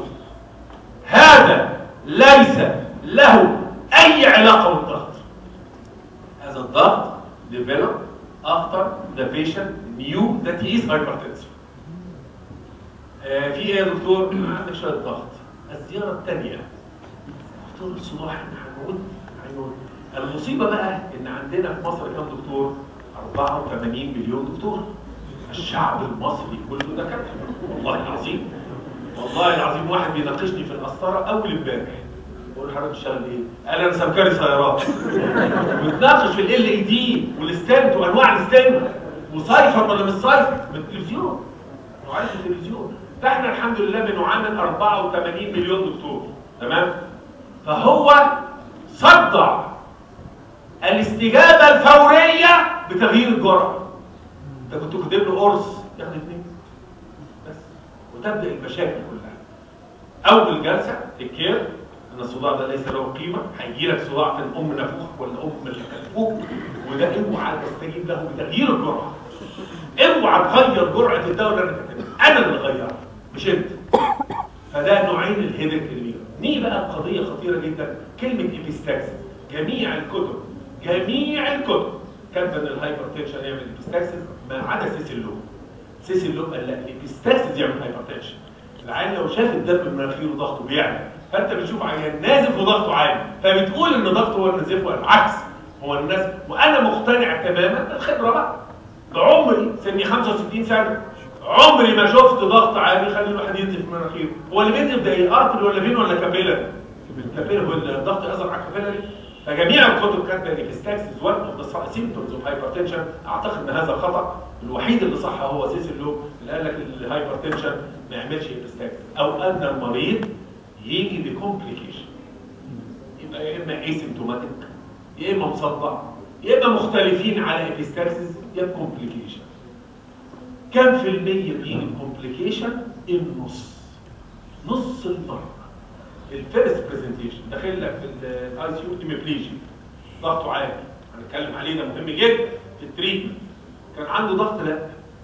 هذا ليس له اي علاقه بالضغط هذا الضغط develop after the patient knew that he is hypertensive آه، في ايه يا دكتور؟ عندك شويه ضغط الزياره الثانيه دكتور الصداع احنا هنموت هنموت المصيبه بقى ان عندنا في مصر كام دكتور؟ 84 مليون دكتور الشعب المصري كله دكاتره والله العظيم والله العظيم واحد بيناقشني في القسطره اول امبارح بقول له حضرتك بتشتغل ايه؟ قال انا سمكري سيارات بنتناقش في ال اي دي والستنت وانواع الستنت وصيفر ولا مش صيفر من التلفزيون نوعيه التلفزيون فاحنا الحمد لله بنعامل 84 مليون دكتور تمام فهو صدع الاستجابه الفوريه بتغيير الجرعه انت كنت كاتب له قرص ياخد اثنين بس وتبدا المشاكل كلها اول جلسه الكير ان الصداع ده ليس له قيمه هيجي لك صداع في الام نافوخ ولا ام اللي كلفوك وده اوعى تستجيب له بتغيير الجرعه اوعى تغير جرعه الدواء اللي انا كاتبها انا اللي غيرها مش انت فده نوعين الهيدك اللي بيجوا نيجي بقى قضيه خطيره جدا كلمه ايبيستاكسس جميع الكتب جميع الكتب كاتبه ان الهايبرتنشن يعمل ايبيستاكسس ما عدا سيسيلوم سيسيلوم قال لا الايبيستاكسس يعمل هايبرتنشن العيان لو شاف الدم من مناخيره ضغطه بيعلى فانت بتشوف عيان نازف وضغطه عالي فبتقول ان ضغطه هو النزيف والعكس هو الناس وانا مقتنع تماما الخبره بقى عمري سني 65 سنه عمري ما شفت ضغط عالي يخلي الواحد ينزف من مناخيره هو اللي بينزف ده ايه ارتري ولا فين ولا كابيلاري كابيلاري هو الضغط يظهر على الكابيلاري فجميع الكتب كاتبه ان ستاكسس وان اوف ذا سيمبتومز اوف هايبرتنشن اعتقد ان هذا خطا الوحيد اللي صح هو سيسي لو اللي قال لك الهايبرتنشن ما يعملش ابستاكسس او ان المريض يجي بكومبليكيشن يبقى يا اما اسيمتوماتيك يا اما مصدع يا اما مختلفين على ابستاكسس يا كومبليكيشن كم في المية بيجي الكومبليكيشن النص نص المرة الفيرست برزنتيشن داخل لك في الاي سي يو هيموبليجيا ضغطه عالي هنتكلم عليه ده مهم جدا في التريتمنت كان عنده ضغط لا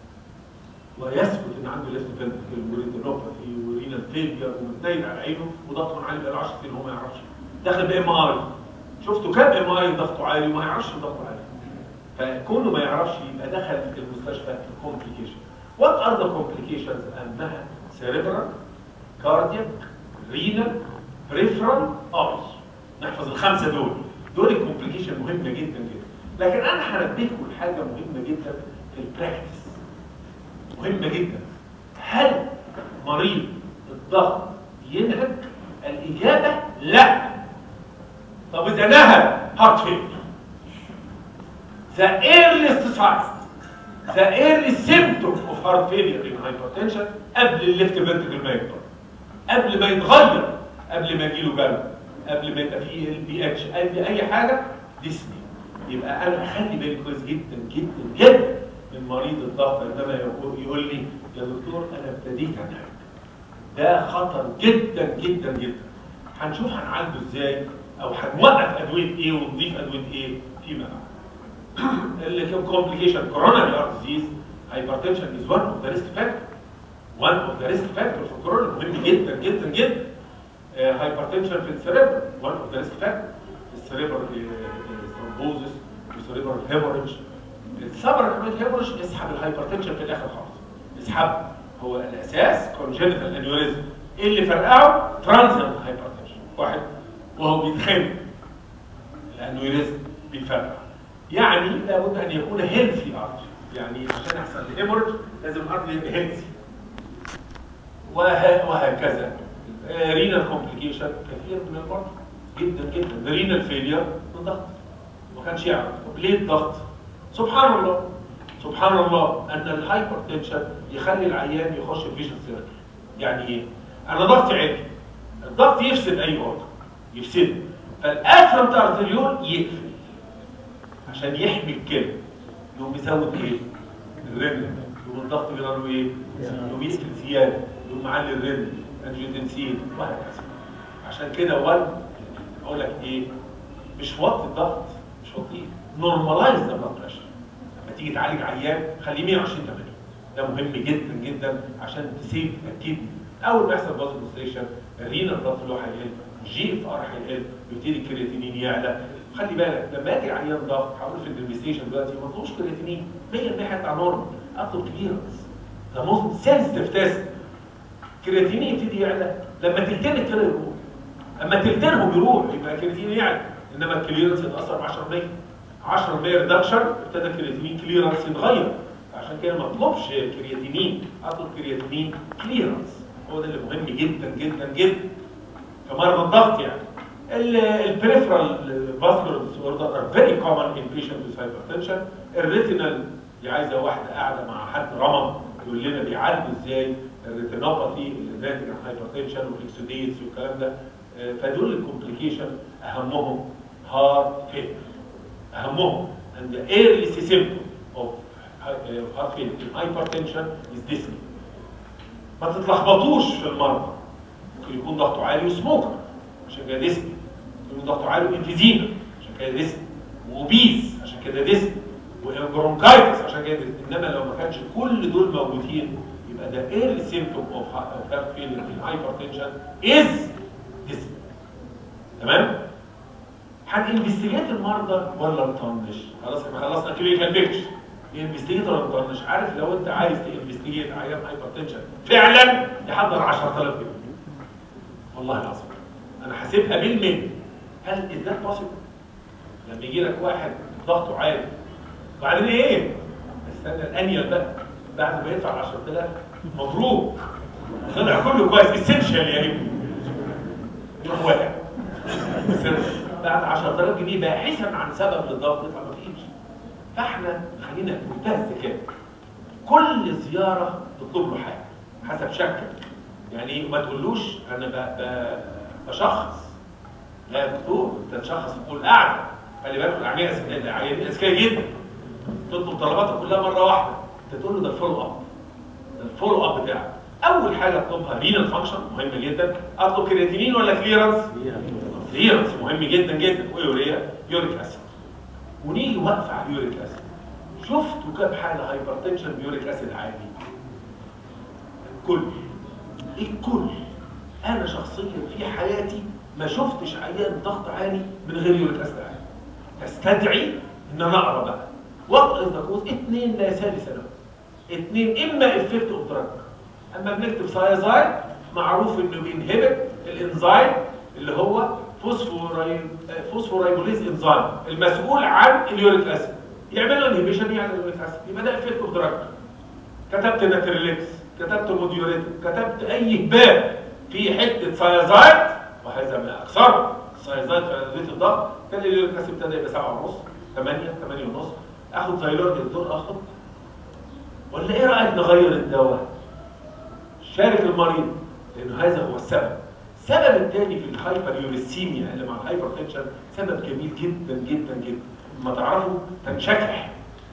ويثبت ان عنده ليفت فنتركل وريتينوباثي ورينال فيلير ومتنيل على عينه وضغطه عالي بقاله 10 سنين وهو ما يعرفش داخل بام اي شفتوا كام ام اي ضغطه عالي وما يعرفش ضغطه عالي فكونه ما يعرفش يبقى دخل في المستشفى في كومبليكيشن وات ار ذا كومبليكيشنز انها سيريبرال كاردياك رينال بريفرال اي نحفظ الخمسه دول دول الكومبليكيشن مهمه جدا جدا لكن انا هنبهكم لحاجه مهمه جدا في البراكتس مهمه جدا هل مريض الضغط ينهج الاجابه لا طب اذا نهج هارت فيلر the earliest sign the early symptom of heart failure in hypertension قبل الليفت فنتركل ما يكبر قبل ما يتغير قبل ما يجيله جلد قبل ما يبقى فيه ال بي اتش قبل اي حاجه ديسني يبقى انا اخلي بالي كويس جدا جدا جدا من مريض الضغط عندما يقول, يقول لي يا دكتور انا ابتديت انهج ده خطر جدا جدا جدا هنشوف هنعالجه ازاي او هنوقف ادويه ايه ونضيف ادويه ايه فيما بعد اللي كان complication coronary heart disease hypertension is one of the risk factor one of the risk factor في الكورونا مهم جدا جدا جدا uh, hypertension في السريبر one of the risk factor السريبر ثرومبوزس والسريبر هيموريدج السبر كمان هيموريدج اسحب الهايبرتنشن في الاخر خالص اسحب هو الاساس congenital aneurysm ايه اللي فرقعه ترانزيانت هايبرتنشن واحد وهو بيتخانق الانيوريزم بيفرقع يعني لابد ان يكون هيلثي ارت يعني عشان يحصل هيموريدج لازم الارت يبقى هيلثي وه... وهكذا رينال كومبليكيشن كثير من المرضى جدا جدا رينال فيلير من ضغط ما كانش يعرف طب ليه الضغط سبحان الله سبحان الله ان الهايبرتنشن يخلي العيان يخش في فيجن سيركل يعني ايه انا ضغطي عالي الضغط يفسد اي اوردر يفسده فالافرنت ارتريول يقفل عشان يحمي الكلى يقوم يزود ايه الرنين يقوم الضغط بيجرى له ايه يقوم يقفل زياده يقوم معلي الرنين انجيوتنسين وهكذا عشان كده وان اقول لك ايه مش وطي الضغط مش وطيه نورمالايز ذا بلاد بريشر لما تيجي تعالج عيان خليه 120 80 ده مهم جدا جدا عشان تسيب الكدني اول ما يحصل باز كونستريشن الرينا الضغط اللي هو هيقل جي اف ار هيقل يبتدي الكرياتينين يعلى خلي بالك لما اجي عيان ضغط هقول في الانفستيشن دلوقتي ما تطلبش كرياتينين 100% هيطلع نورمال اطلب كليرنس ده موست سنسيتيف تيست كرياتينين يبتدي يعلى لما تلتين الكلى يروح اما تلتينهم يروح يبقى الكرياتينين يعلى انما الكليرنس يتاثر ب 10% 10% ريدكشن ابتدى الكرياتينين كليرنس يتغير عشان كده ما اطلبش كرياتينين اطلب كرياتينين كليرنس هو ده اللي مهم جدا جدا جدا كمرضى الضغط يعني البريفرال فاسكولار ديسوردر ار فيري كومن ان بيشنت with hypertension الريتينال دي عايزه واحده قاعده مع حد رمى يقول لنا بيعالجوا ازاي الريتينوباثي اللي ناتج عن هايبرتنشن والاكسوديتس والكلام ده فدول الكومبليكيشن اهمهم هارت فيلر اهمهم and the early symptom of heart failure in hypertension is dyspnea ما تتلخبطوش في المرضى ممكن يكون ضغطه عالي وسموكر عشان كده ديسني يكون ضغطه عالي وانفيزيما عشان كده ديسني وبيز عشان كده ديسني وبرونكايتس عشان كده ديسني انما لو ما كانش كل دول موجودين يبقى ده early symptom of heart failure in hypertension is dyspnea تمام هننفستيجيت المرضى ولا نطنش خلاص احنا خلصنا كلينيكال بيكتشر انفستيجيت ولا نطنش عارف لو انت عايز تنفستيجيت عيان هايبرتنشن فعلا يحضر 10000 جنيه والله العظيم انا حاسبها بالملي هل از ذات بوسيبل لما يجي لك واحد ضغطه عالي وبعدين ايه استنى الانيل بقى بعد ما يدفع 10000 مبروك طلع كله كويس اسينشال يا ابني يروح واقع بعد 10000 جنيه باحثا عن سبب للضغط يطلع ما فيش فاحنا خلينا بمنتهى الذكاء كل زياره تطلب له حاجه حسب شكك يعني ما تقولوش انا ب... ب... بشخص لا يا دكتور انت تشخص تقول قاعده خلي بالك العيانين اذكياء جدا تطلب طلباتك كلها مره واحده انت تقول له ده الفولو اب الفولو اب بتاعك اول حاجه اطلبها رينال فانكشن مهم جدا اطلب كرياتينين ولا كليرنس كليرنس مهم جدا جدا ويوريا يوريك اسيد ونيجي واقفه على اليوريك اسيد شفتوا كام حاله هايبرتنشن بيوريك اسيد عالي الكل الكل انا شخصيا في حياتي ما شفتش عيان ضغط عالي من غير يوريك اسيد عالي تستدعي ان انا اقرا بقى وات از ذا كوز اثنين لا ثالث له اثنين اما افكت اوف دراج اما بنكتب سايزايد معروف انه بينهبت الانزيم اللي هو فوسفوراي فوسفورايبوليز انزيم المسؤول عن اليوريك اسيد يعمل له انهبيشن يعني اليوريك اسيد يبقى ده افكت اوف دراج كتبت ناتريليكس كتبت موديوريتك كتبت اي هباب في حته سايزايد وهذا ما اكثر السايزايد في ادويه الضغط كان اليوريك اسيد ابتدى يبقى 7 ونص 8 8 ونص اخد زايلورد الدور اخد ولا ايه رايك نغير الدواء شارك المريض لانه هذا هو السبب السبب الثاني في الهايبر يوريسيميا اللي مع الهايبر تنشن سبب جميل جدا جدا جدا لما تعرفوا تنشكح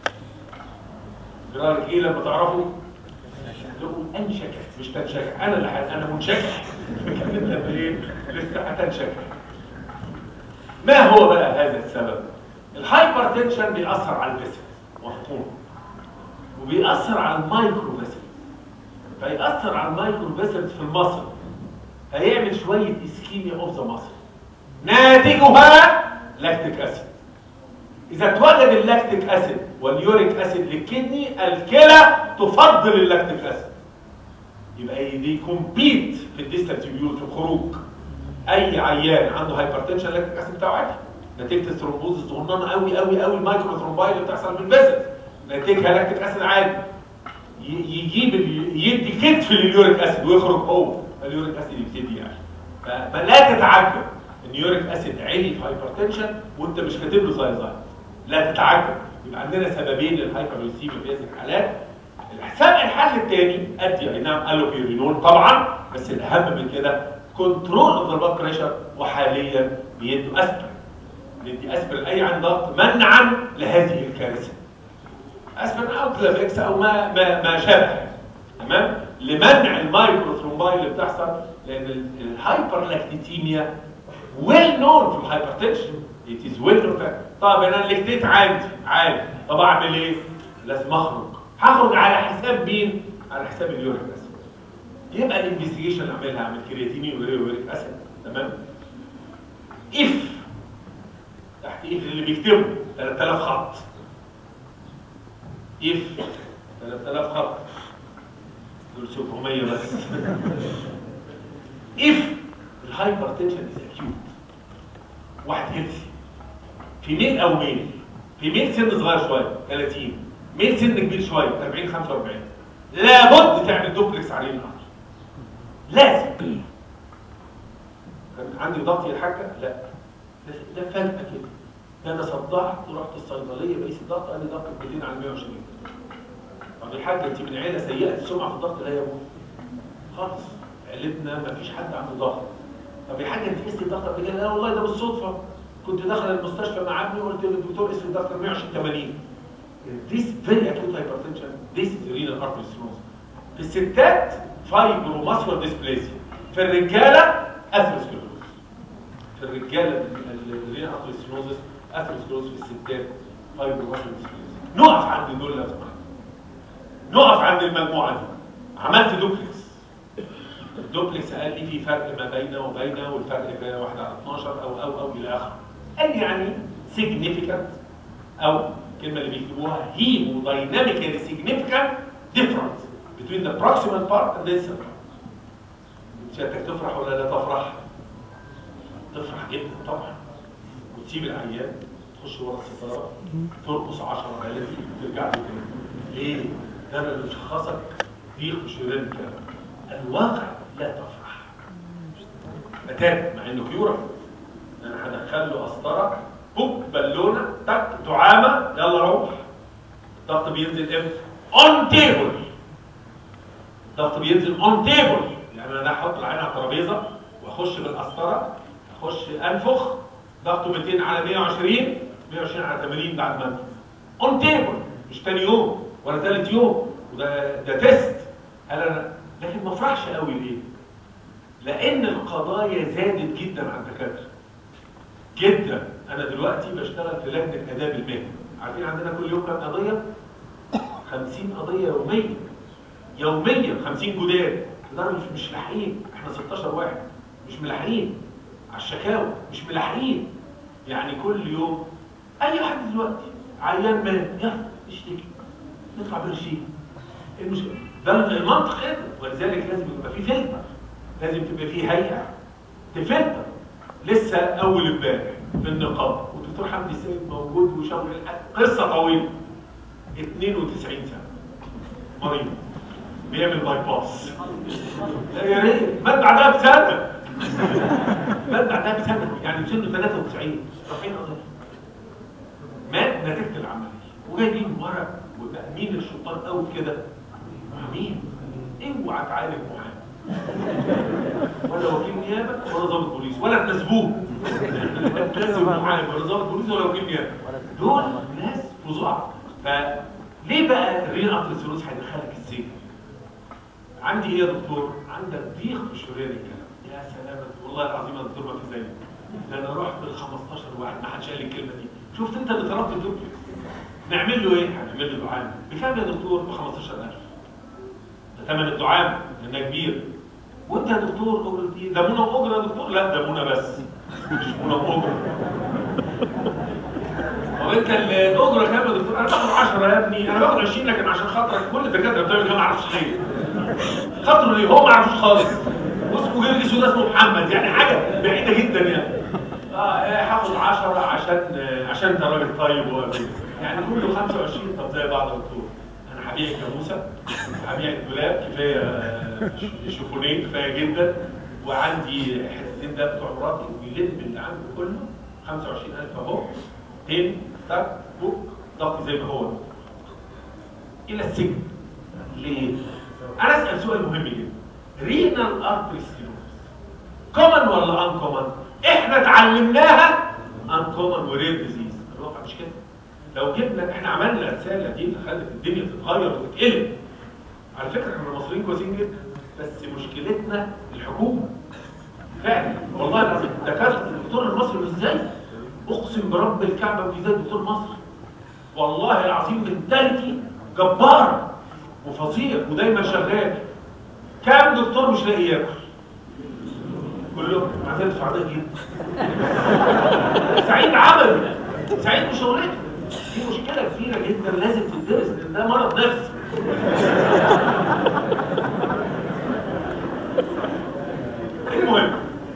رايك ايه لما تعرفوا تقول انشكح مش تنشكح انا اللي حد. انا منشكح لكن انت ايه لسه هتنشكح ما هو بقى هذا السبب الهايبر تنشن بيأثر على الفيسل مفهوم وبيأثر على المايكرو فيسل فيأثر على المايكرو فيسلز في المصل هيعمل شوية اسكيميا اوف ذا مصل ناتجها لاكتيك اسيد اذا اتوجد اللاكتيك اسيد واليوريك اسيد للكدني الكلى تفضل اللاكتيك اسيد يبقى دي كومبيت في الديستال تيبيول في الخروج اي عيان عنده هايبرتنشن اللاكتيك اسيد بتاعه عالي نتيجه الثرومبوز الصغننه قوي قوي قوي المايكرو ثرومباي اللي بتحصل في الفيزل نتيجها لاكتيك اسيد عالي يجيب يدي كتف لليوريك اسيد ويخرج هو اليوريك اسيد يبتدي يعني فلا تتعجب ان يوريك اسيد عالي في هايبرتنشن وانت مش كاتب له زايزايد لا تتعجب يبقى عندنا سببين للهايبرليسيميا في هذه الحالات الحساب الحل الثاني ادي اي نعم الوبيورينول طبعا بس الاهم من كده كنترول اوف ذا بلاد بريشر وحاليا بيدوا اسبرين ندي اسبرين لاي عين ضغط منعا لهذه الكارثه اسبرين او كلافيكس او ما ما ما شابه تمام لمنع المايكرو ثرومباي اللي بتحصل لان الهايبر لاكتيتيميا ويل نون في الهايبرتنشن ات از ويل نون طب انا الليكتيت عندي عالي طب اعمل ايه؟ لازم اخرج هخرج على حساب مين؟ على حساب اليوريك اسيد يبقى الانفستيجيشن اللي اعملها اعمل كرياتينين ويوريك اسيد تمام؟ اف تحت اف اللي بيكتبه 3000 خط اف 3000 خط دول 700 بس اف الهايبر تنشن از اكيوت واحد هيلثي في ميل او ميل في ميل سن صغير شويه 30 ميل سن كبير شويه 40 45 لابد تعمل دوبلكس عليه النهار لازم كان عندي ضغط يا حاجه لا ده ده فجاه كده ده انا صدعت ورحت الصيدليه بقيس الضغط قال لي ضغط 200 على 120 طب الحاجه انت من عيله سيئه السمعه في الضغط لا يا ابوي خالص عيلتنا ما فيش حد عنده ضغط طب يا حاجه انت قست الضغط قبل كده لا والله ده بالصدفه كنت داخل المستشفى مع ابني وقلت للدكتور قست الضغط 120 80 This very acute hypertension this is renal artery stenosis في الستات فايبروماسكولار ديسبليسيا في الرجاله اثيروسكلوز في الرجاله الرينال ارتري ستenosis اثيروسكلوز في الستات فايبروماسكولار ديسبليسيا نقف عند دول لو سمحت نقف عند المجموعه دي عملت دوبلكس الدوبلكس قال لي في فرق ما بينه وبينه والفرق بين واحد على 12 او او او الى اخره قال لي يعني significant او الكلمه اللي بيكتبوها hemodynamically significant difference between the proximal part and the distal part سيادتك تفرح ولا لا تفرح؟ تفرح جدا طبعا وتسيب العيان تخش ورا الستاره ترقص 10 غالب وترجع له تاني ليه؟ ده انا اللي مشخصك ضيق شريان كده الواقع لا تفرح بتاتا مع انه كيورا انا هدخل له قسطره بوك بالونه تك دعامه يلا روح الضغط بينزل امتى؟ اون تيبل الضغط بينزل اون تيبل يعني انا احط العين على الترابيزه واخش بالقسطره اخش انفخ ضغطه 200 على 120 120 على 80 بعد ما انفخ اون تيبل مش تاني يوم ولا ثالث يوم وده ده تيست قال انا لكن ما افرحش قوي ليه؟ لان القضايا زادت جدا على الدكاتره جدا انا دلوقتي بشتغل في لجنه اداب المهنه عارفين عندنا كل يوم كام قضيه 50 قضيه يوميا يوميا 50 جداد لدرجه مش مش لاحقين احنا 16 واحد مش ملاحقين على الشكاوى مش ملاحقين يعني كل يوم اي حد دلوقتي عيان مات يلا نشتكي ندفع برشيد ايه المشكله؟ ده المنطق كده ولذلك لازم يبقى في فلتر لازم تبقى في هيئه تفلتر لسه اول امبارح في النقابه والدكتور حمدي السيد موجود وشغل قصه طويله 92 سنه مريض بيعمل باي باس لا يا ريت مات بعدها بسنه مات بعدها بسنه يعني سنه 93 رافعين قضيه مات نتيجه العمليه وجايبين ورق وتامين الشطار قوي كده مين؟ اوعى تعالج محامي ولا وكيل نيابه ولا ضابط بوليس ولا تناسبوه لا تناسب محامي ولا ضابط بوليس ولا وكيل نيابه دول ناس فظاع فليه بقى الرين اتروسيروس هيدخلك السجن؟ عندي ايه يا دكتور؟ عندك ضيق في شريان الكلام يا سلام والله العظيم يا دكتور ما في زيي ده انا رحت ل 15 واحد ما حدش قال لي الكلمه دي شفت انت اللي طلبت دوبلكس نعمل له ايه؟ هنعمل له دعامه بكام يا دكتور؟ ب 15000 ده ثمن الدعامه لانها كبير وانت يا دكتور اجره ايه؟ ده منى واجره يا دكتور؟ لا ده منى بس مش منى واجره طب انت الاجره كام يا دكتور؟ انا باخد 10 يا ابني انا باخد 20 لكن عشان خاطرك كل الدكاتره بتعمل كده ما اعرفش ليه خاطره ليه؟ هو ما يعرفوش خالص واسمه جرجس وده اسمه محمد يعني حاجه بعيده جدا يعني اه إيه، هاخد 10 عشان عشان انت راجل طيب وامين يعني كله 25 طب زي بعض يا دكتور انا هبيع الجاموسه هبيع الدولاب كفايه آه، ش- شوفونين كفايه جدا وعندي حتتين ده بتوع مراتي ويلم اللي عنده كله 25000 اهو تاني تك بوك ضغط زي ما هو الى السجن ليه؟ انا اسال سؤال مهم جدا رينال ارتري ستينوزس كومن ولا ان كومن؟ احنا اتعلمناها ان كومن ورير ديزيز الواقع مش كده لو جبنا احنا عملنا رساله دي اللي خلت الدنيا تتغير وتتقلب على فكره احنا المصريين كويسين جدا بس مشكلتنا الحكومه فعلا والله العظيم دكاتره الدكتور المصري مش ازاي اقسم برب الكعبه مش زي الدكتور المصري والله العظيم منتاليتي جبار وفظيع ودايما شغال كام دكتور مش لاقي ياكل كلهم عايزين تدفع ده جدا سعيد عمل سعيد بشغلته دي مشكله كبيره جدا لازم تدرس لان ده مرض نفسي المهم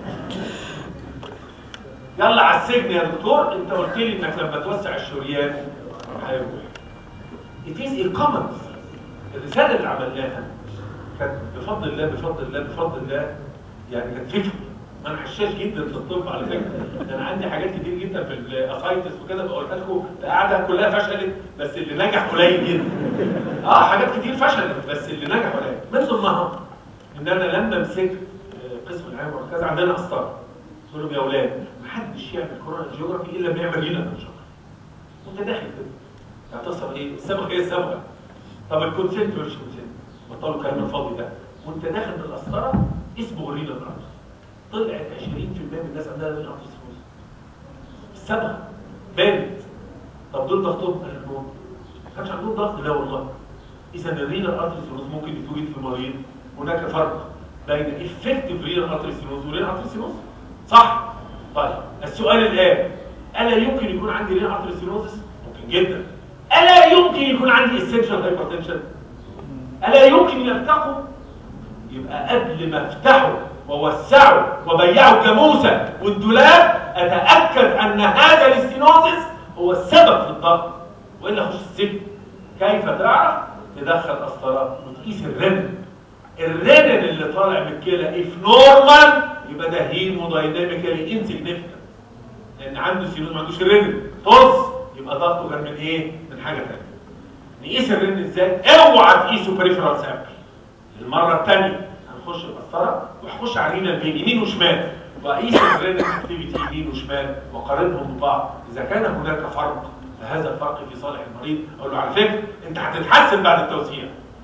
يلا على السجن يا دكتور انت قلت لي انك لما توسع الشريان هيروح It is a common الرساله اللي عملناها كانت بفضل الله بفضل الله بفضل الله يعني كانت فكره انا حشاش جدا في الطب على فكره ده انا عندي حاجات كتير جدا في الاسايتس وكده بقولها لكم القعده كلها فشلت بس اللي نجح قليل جدا اه حاجات كتير فشلت بس اللي نجح قليل من ضمنها ان انا لما مسكت آه، قسم العنايه المركزه عندنا قسطره قلت لهم يا اولاد محدش يعمل كورونا جيوغرافي الا لما يعمل هنا جيوغرافي وانت داخل كده هتصل ايه؟ الصبغه هي الصبغه طب الكونسنت مش كونسنت بطلوا الكلام الفاضي ده وانت داخل من القسطره اسمه غريب الارض طلعت 20% من الناس عندها رينال ارتريسكلوز الصبغه بانت طب دول ضغطهم قال لهم ما كانش عندهم ضغط لا والله اذا الرينال ارتريسكلوز ممكن يتوجد في المريض هناك فرق بين افكتيف رينال ارتريسكلوز ورينال ارتريسكلوز صح طيب السؤال الان الا يمكن يكون عندي رينال ارتريسكلوز ممكن جدا الا يمكن يكون عندي اسينشال هايبرتنشن الا يمكن يرتقوا يبقى قبل ما افتحه ووسعه وبيعه الجاموسه والدولاب اتاكد ان هذا الاستينوزس هو السبب في الضغط والا اخش السجن كيف تعرف تدخل قسطرات وتقيس الرنين الرنين اللي طالع من الكلى اف نورمال يبقى ده هيمودايناميكالي انسيجنيفيكانت لان عنده سينوز ما عندوش الرنين طز يبقى ضغطه كان من ايه؟ من حاجه ثانيه نقيس الرنين ازاي؟ اوعى تقيسه بريفرال سامبل المره الثانيه هنخش القسطره وهخش على الرينا البين يمين وشمال واقيس الرينا اكتيفيتي يمين وشمال واقارنهم ببعض اذا كان هناك فرق فهذا الفرق في صالح المريض اقول له على فكره انت هتتحسن بعد التوسيع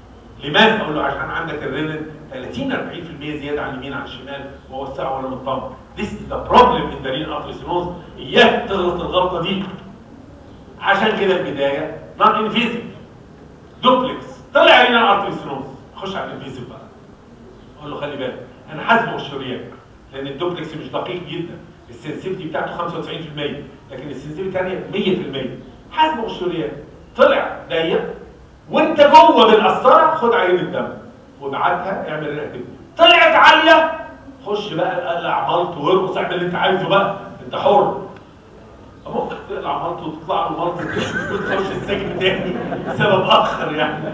لماذا؟ اقول له عشان عندك الرينين 30 40% زياده على اليمين على الشمال ووسعه ولا مطمن. This is the problem in the renal artery stenosis. اياك تغلط الغلطه دي. عشان كده البدايه نون انفيزيف دوبلكس طلع رينال ارتري ستenosis خش على الانفيزيف بقى. اقول له خلي بالك انا حاسبه الشريان لان الدوبلكس مش دقيق جدا السنسيتي بتاعته 95% لكن السنسيتي الثانيه 100% حاسبه الشريان طلع ضيق وانت جوه بالقسطره خد عين الدم وابعتها اعمل رئتين طلعت عاليه خش بقى اقلع ملط وارقص اعمل اللي انت عايزه بقى انت حر ممكن تقلع ملط وتطلع له ملط وتخش السجن تاني سبب اخر يعني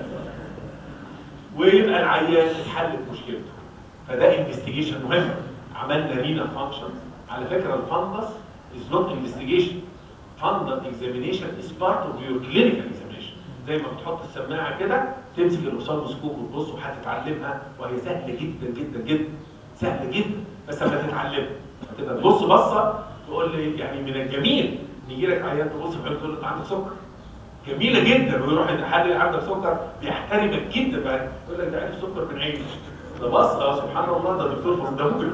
ويبقى العيان اتحلت مشكلته فده انفستيجيشن مهم عملنا رينا فانكشن على فكره الفندس از نوت انفستيجيشن فندس اكزامينيشن از بارت اوف يور كلينيكال اكزامينيشن زي ما بتحط السماعه كده تمسك الاوسالموسكوب وتبص وهتتعلمها وهي سهله جدا جدا جدا سهله جدا بس لما تتعلمها هتبقى تبص بصه تقول لي يعني من الجميل يجي لك عيان تبص في عينه تقول له انت عندك سكر جميله جدا ويروح يحلل عندك سكر بيحترمك جدا بقى يقول لك ده عارف سكر من عيني ده بص اه سبحان الله ده دكتور مصدوق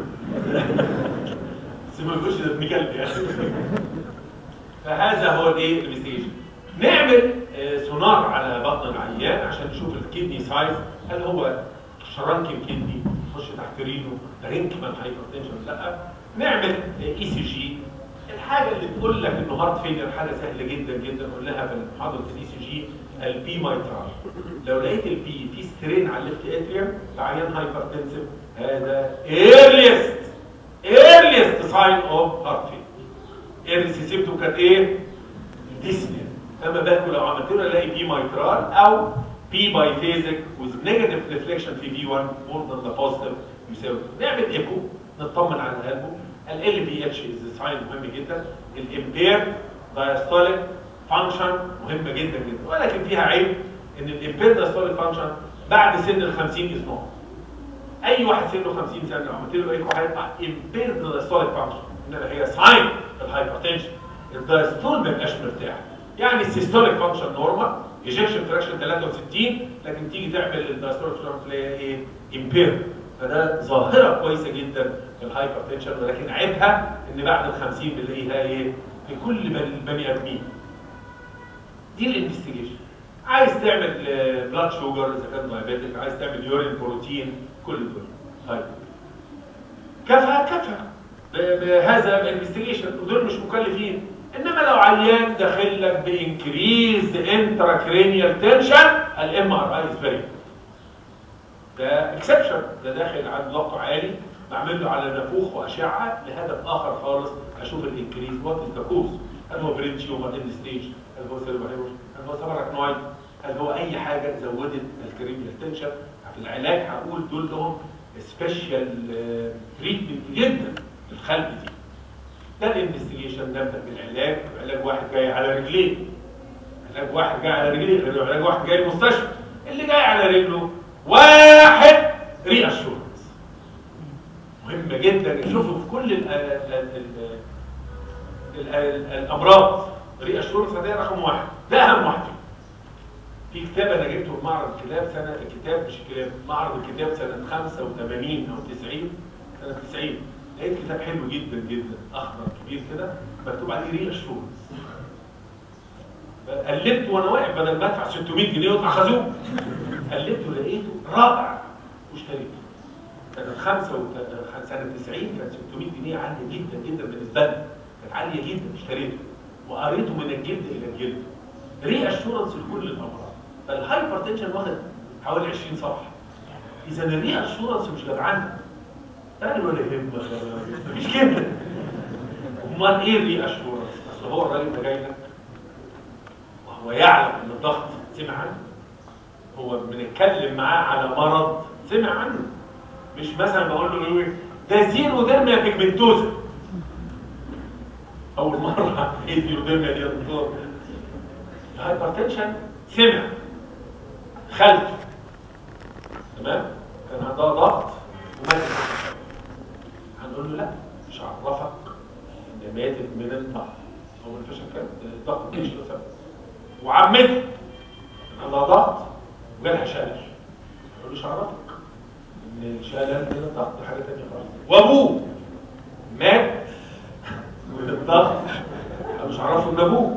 بس ما يقولش ده ابن كلب يعني فهذا هو الايه الانفستيجيشن نعمل آه، سونار على بطن العيان عشان نشوف الكدني سايز هل هو شرنكن كدني يخش تحت رينو رينكمان هايبرتنشن لا نعمل اي سي جي الحاجه اللي تقول لك انه هارت فيلير حاجه سهله جدا جدا قلناها في محاضره الاي سي جي البي مايترال لو لقيت البي في سترين على الليفت اتريوم العيان هايبرتنسيف هذا ايرليست ايرليست ساين اوف هارت فيلير ايرليست سيبته كانت ايه؟ ديسنيا فما بالك لو عملت له الاقي بي مايترال او بي باي فيزك with negative reflection في بي 1 more than the positive يساوي نعمل ايكو نطمن على قلبه ال بي اتش از ساين مهم جدا الامبير دايستوليك فانكشن مهمه جدا جدا ولكن فيها عيب ان الامبير دايستوليك فانكشن بعد سن ال 50 از نوت اي واحد سنه 50 سنه لو عملت له ايكو هيطلع امبير دايستوليك فانكشن انما هي ساين الهايبرتنشن الدايستول ما يبقاش مرتاح يعني السيستوليك فانكشن نورمال ايجكشن فراكشن 63 لكن تيجي تعمل الدايستوليك فانكشن تلاقيها ايه امبير فده ظاهره كويسه جدا في الهايبرتنشن ولكن عيبها ان بعد ال 50 بنلاقيها ايه في كل بني ادمين دي الانفستيجيشن عايز تعمل بلاد شوجر اذا كان دايابيتك عايز تعمل يورين بروتين كل دول طيب كفى كفى ب- بهذا الانفستيجيشن ودول مش مكلفين انما لو عيان داخل لك بانكريز انتراكرينيال تنشن الام ار اي از فيري ده اكسبشن ده داخل عند ضغطه عالي بعمل له على نافوخ واشعه لهدف اخر خالص اشوف الانكريز وات از ذا كوز هل هو برين تيومر ان ستيج هل هو سيرفر هل هو سبراكنويد هل هو اي حاجه زودت الكريميال تنشن في العلاج هقول دول لهم سبيشال تريتمنت جدا في الخلق دي ده الانفستيجيشن نبدا بالعلاج علاج واحد جاي على رجليه علاج واحد جاي على رجليه غير علاج واحد جاي المستشفى اللي جاي على رجله واحد ري اشورنس مهمه جدا نشوفه في كل ال ال ال ال ال الامراض ري اشورنس ده رقم واحد ده اهم واحد فيهم. في كتاب انا جبته في معرض الكتاب سنه الكتاب مش الكتاب معرض الكتاب سنه 85 او 90 سنه 90 لقيت كتاب حلو جدا جدا اخضر كبير كده مكتوب عليه ري اشورنس قلبت وانا واقف بدل ما ادفع 600 جنيه ويطلع خازوق قلبته لقيته رائع واشتريته سنة خمسة وت... سنة 90 كان 600 جنيه عالية جدا جدا بالنسبة لي كانت عالية جدا اشتريته وقريته من الجلد إلى الجلد ري اشورنس لكل الأمراض فالهايبر تنشن واخد حوالي 20 صفحة إذا الري اشورنس مش جدعانة يعني ولا يهمك مفيش كده امال ايه الري اشورنس؟ اصل هو الراجل ده جاي لك وهو يعلم ان الضغط سمع عنه هو بنتكلم معاه على مرض سمع عنه مش مثلا بقول له ايه ده زيرو ديرميا بيجمنتوزا اول مره ايه زيرو ديرميا دي يا دكتور الهايبرتنشن سمع خالته تمام كان عندها ضغط وماتت هنقول له لا مش هعرفك ان ماتت من الضغط هو الفشل كان الضغط مش سبب وعمتها كان عندها ضغط وجالها شلل يقول له عرفك ان الشلل كده ضغط حاجه ثانيه خالص وابوه مات من الضغط مش عرفوا ان ابوه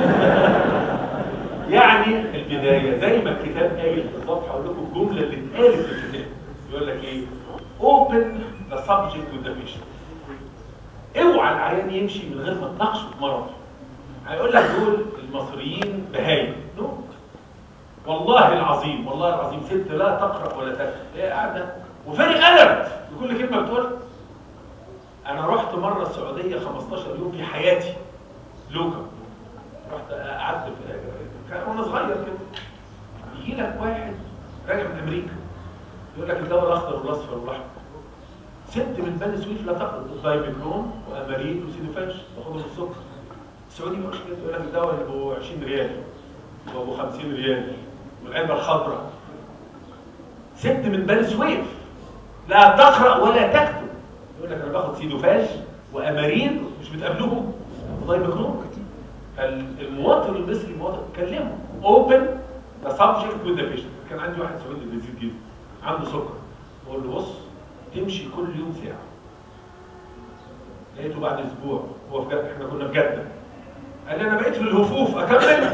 يعني البدايه زي ما الكتاب قايل بالظبط هقول لكم الجمله اللي اتقالت في الكتاب يقول لك ايه open the subject with the patient اوعى العيان يمشي من غير ما تناقشه في مرضه هيقول لك دول المصريين بهايم نو والله العظيم والله العظيم ست لا تقرا ولا تكتب هي قاعده وفيري الرت بكل كلمه بتقولها انا رحت مره السعوديه 15 يوم في حياتي لوكا رحت قعدت في كان وانا صغير كده يجي لك واحد راجع من امريكا يقول لك الدواء الاخضر والاصفر والاحمر ست من بني سويف لا تقبل دايبيكرون واماريل وسيدوفاش باخدهم السكر السعودي ما كده يقول لك الدواء اللي ابو 20 ريال وابو 50 ريال والعلبه الخضراء ست من بني سويف لا تقرا ولا تكتب يقول لك انا باخد سيدوفاج واماريل مش بتقابلوهم ودايبيكرون فالمواطن المصري المواطن كلمه اوبن ذا سبجكت وذ ذا بيشنت كان عندي واحد سعودي بيزيد جدا عنده سكر بقول له بص تمشي كل يوم ساعه لقيته بعد اسبوع هو في جدة احنا كنا في جده قال لي انا بقيت في الهفوف اكمل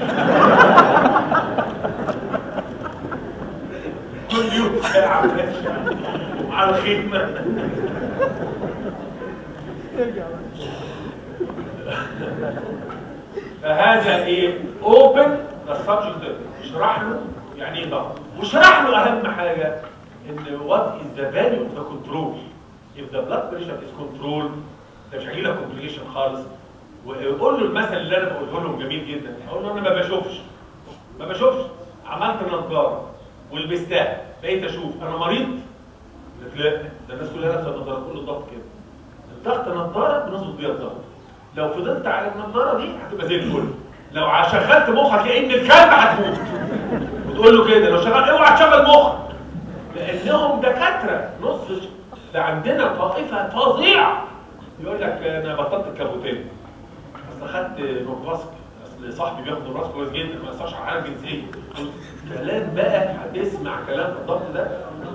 كل يوم ساعه ماشي ومع الخدمه فهذا ايه اوبن ذا سبجكت اشرح له يعني ايه ضغط واشرح له اهم حاجه ان وات از ذا فاليو اوف ذا كنترول if the blood pressure is controlled ده مش هيجي لك كومبليكيشن خالص وقول له المثل اللي انا بقوله لهم جميل جدا اقول له انا ما بشوفش ما بشوفش عملت نظاره ولبستها بقيت اشوف انا مريض قلت لا ده الناس كلها لابسه نظاره كل الضغط كده الضغط نظاره بنظبط بيها الضغط لو فضلت على النظاره دي هتبقى زي الفل لو ع- شغلت مخك كأن الكلب هتموت وتقول له كده لو شغل اوعى تشغل مخك لانهم دكاتره نص ش- ده عندنا طائفه فظيعه يقول لك انا بطلت الكابوتين اصل اخدت نورفاسك اصل صاحبي بياخد نورفاسك كويس جدا ما يصحش على حاجه جنسيه كلام بقى هتسمع كلام في الضغط ده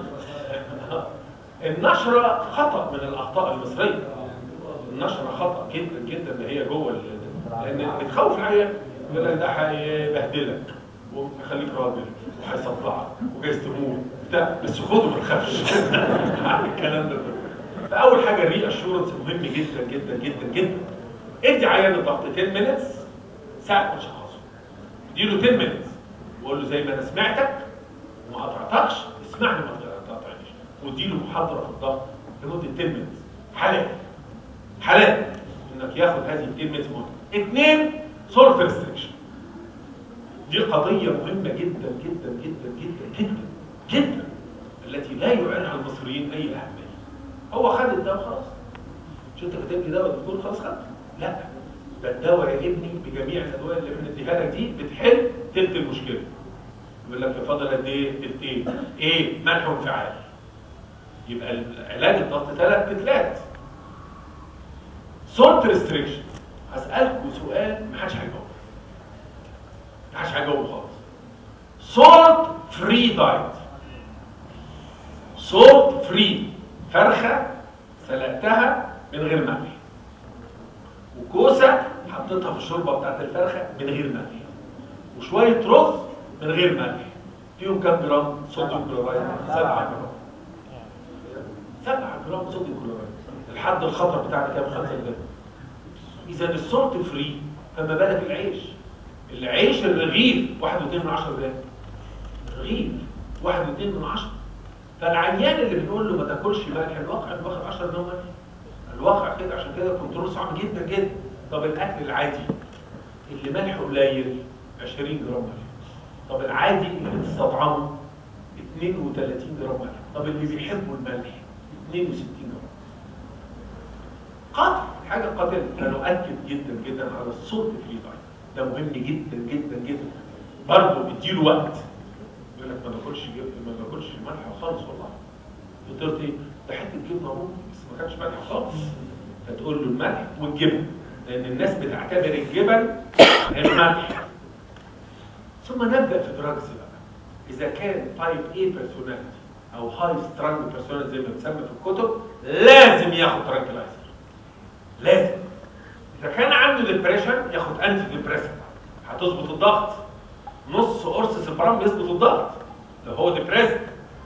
النشره خطا من الاخطاء المصريه النشره خطا جدا جدا ان هي جوه ال- لان بتخوف العيال يقول لك ده هيبهدلك وهيخليك راجل وهيصدعك وجايز تموت بتاع بس خده ما تخافش عن الكلام ده فاول حاجه الري اشورنس مهم جدا جدا جدا جدا ادي عيان الضغط 10 مينتس ساعه ما تشخصه اديله 10 مينتس وقول له زي ما انا سمعتك وما قطعتكش اسمعني ما تقطعنيش واديله محاضره في الضغط لمده 10 مينتس حالات حالات انك ياخد هذه ال 10 مينتس مهمه اثنين سولت ريستريكشن دي قضية مهمة جدا جدا جدا جدا جدا جدا التي لا يعلنها المصريين أي أهمية هو خد الدواء خلاص مش أنت كاتب لي دواء الدكتور خلاص خد لا ده الدواء يا ابني بجميع الأدوية اللي بنديها لك دي بتحل تلت المشكلة يقول لك يفضل قد إيه؟ تلتين إيه؟ ملح وانفعال يبقى علاج الضغط ثلاث تتلات سولت ريستريكشن هسألكوا سؤال محدش هيجاوب محدش هيجاوب خالص سولت فري دايت سولت فري فرخه سلقتها من غير ملح وكوسه حطيتها في الشوربه بتاعت الفرخه من غير ملح وشويه رز من غير ملح فيهم كام جرام صوديوم كلورايد 7 جرام 7 جرام صوديوم كلورايد الحد الخطر بتاعنا كام 5 جرام اذا السولت فري فما بالك العيش العيش الرغيف واحد واتنين من عشرة جرام رغيف واحد واتنين من عشرة فالعيان اللي بنقول له ما تاكلش ملح الواقع انه واخد 10 جرام ملح الواقع كده عشان كده الكنترول صعب جدا جدا طب الاكل العادي اللي ملحه قليل 20 جرام ملح طب العادي اللي بتستطعمه 32 جرام ملح طب اللي بيحبوا الملح 62 جرام قاتل حاجه قاتله انا اؤكد جدا جدا على الصوت في دايت ده مهم جدا جدا جدا برضه اديله وقت يقول لك ما باكلش جب- ما باكلش ملح خالص والله فطرت ايه؟ ده حته جبنه رومي بس ما كانش ملح خالص فتقول له الملح والجبن لان الناس بتعتبر الجبن هي الملح ثم نبدا في دراجز بقى اذا كان تايب A بيرسوناليتي او هاي سترانج بيرسونال زي ما بتسمى في الكتب لازم ياخد ترانكلايزر لازم اذا كان عنده ديبريشن ياخد انتي ديبريسنت هتظبط الضغط نص قرص سبرام بيظبط الضغط لو هو ديبريسد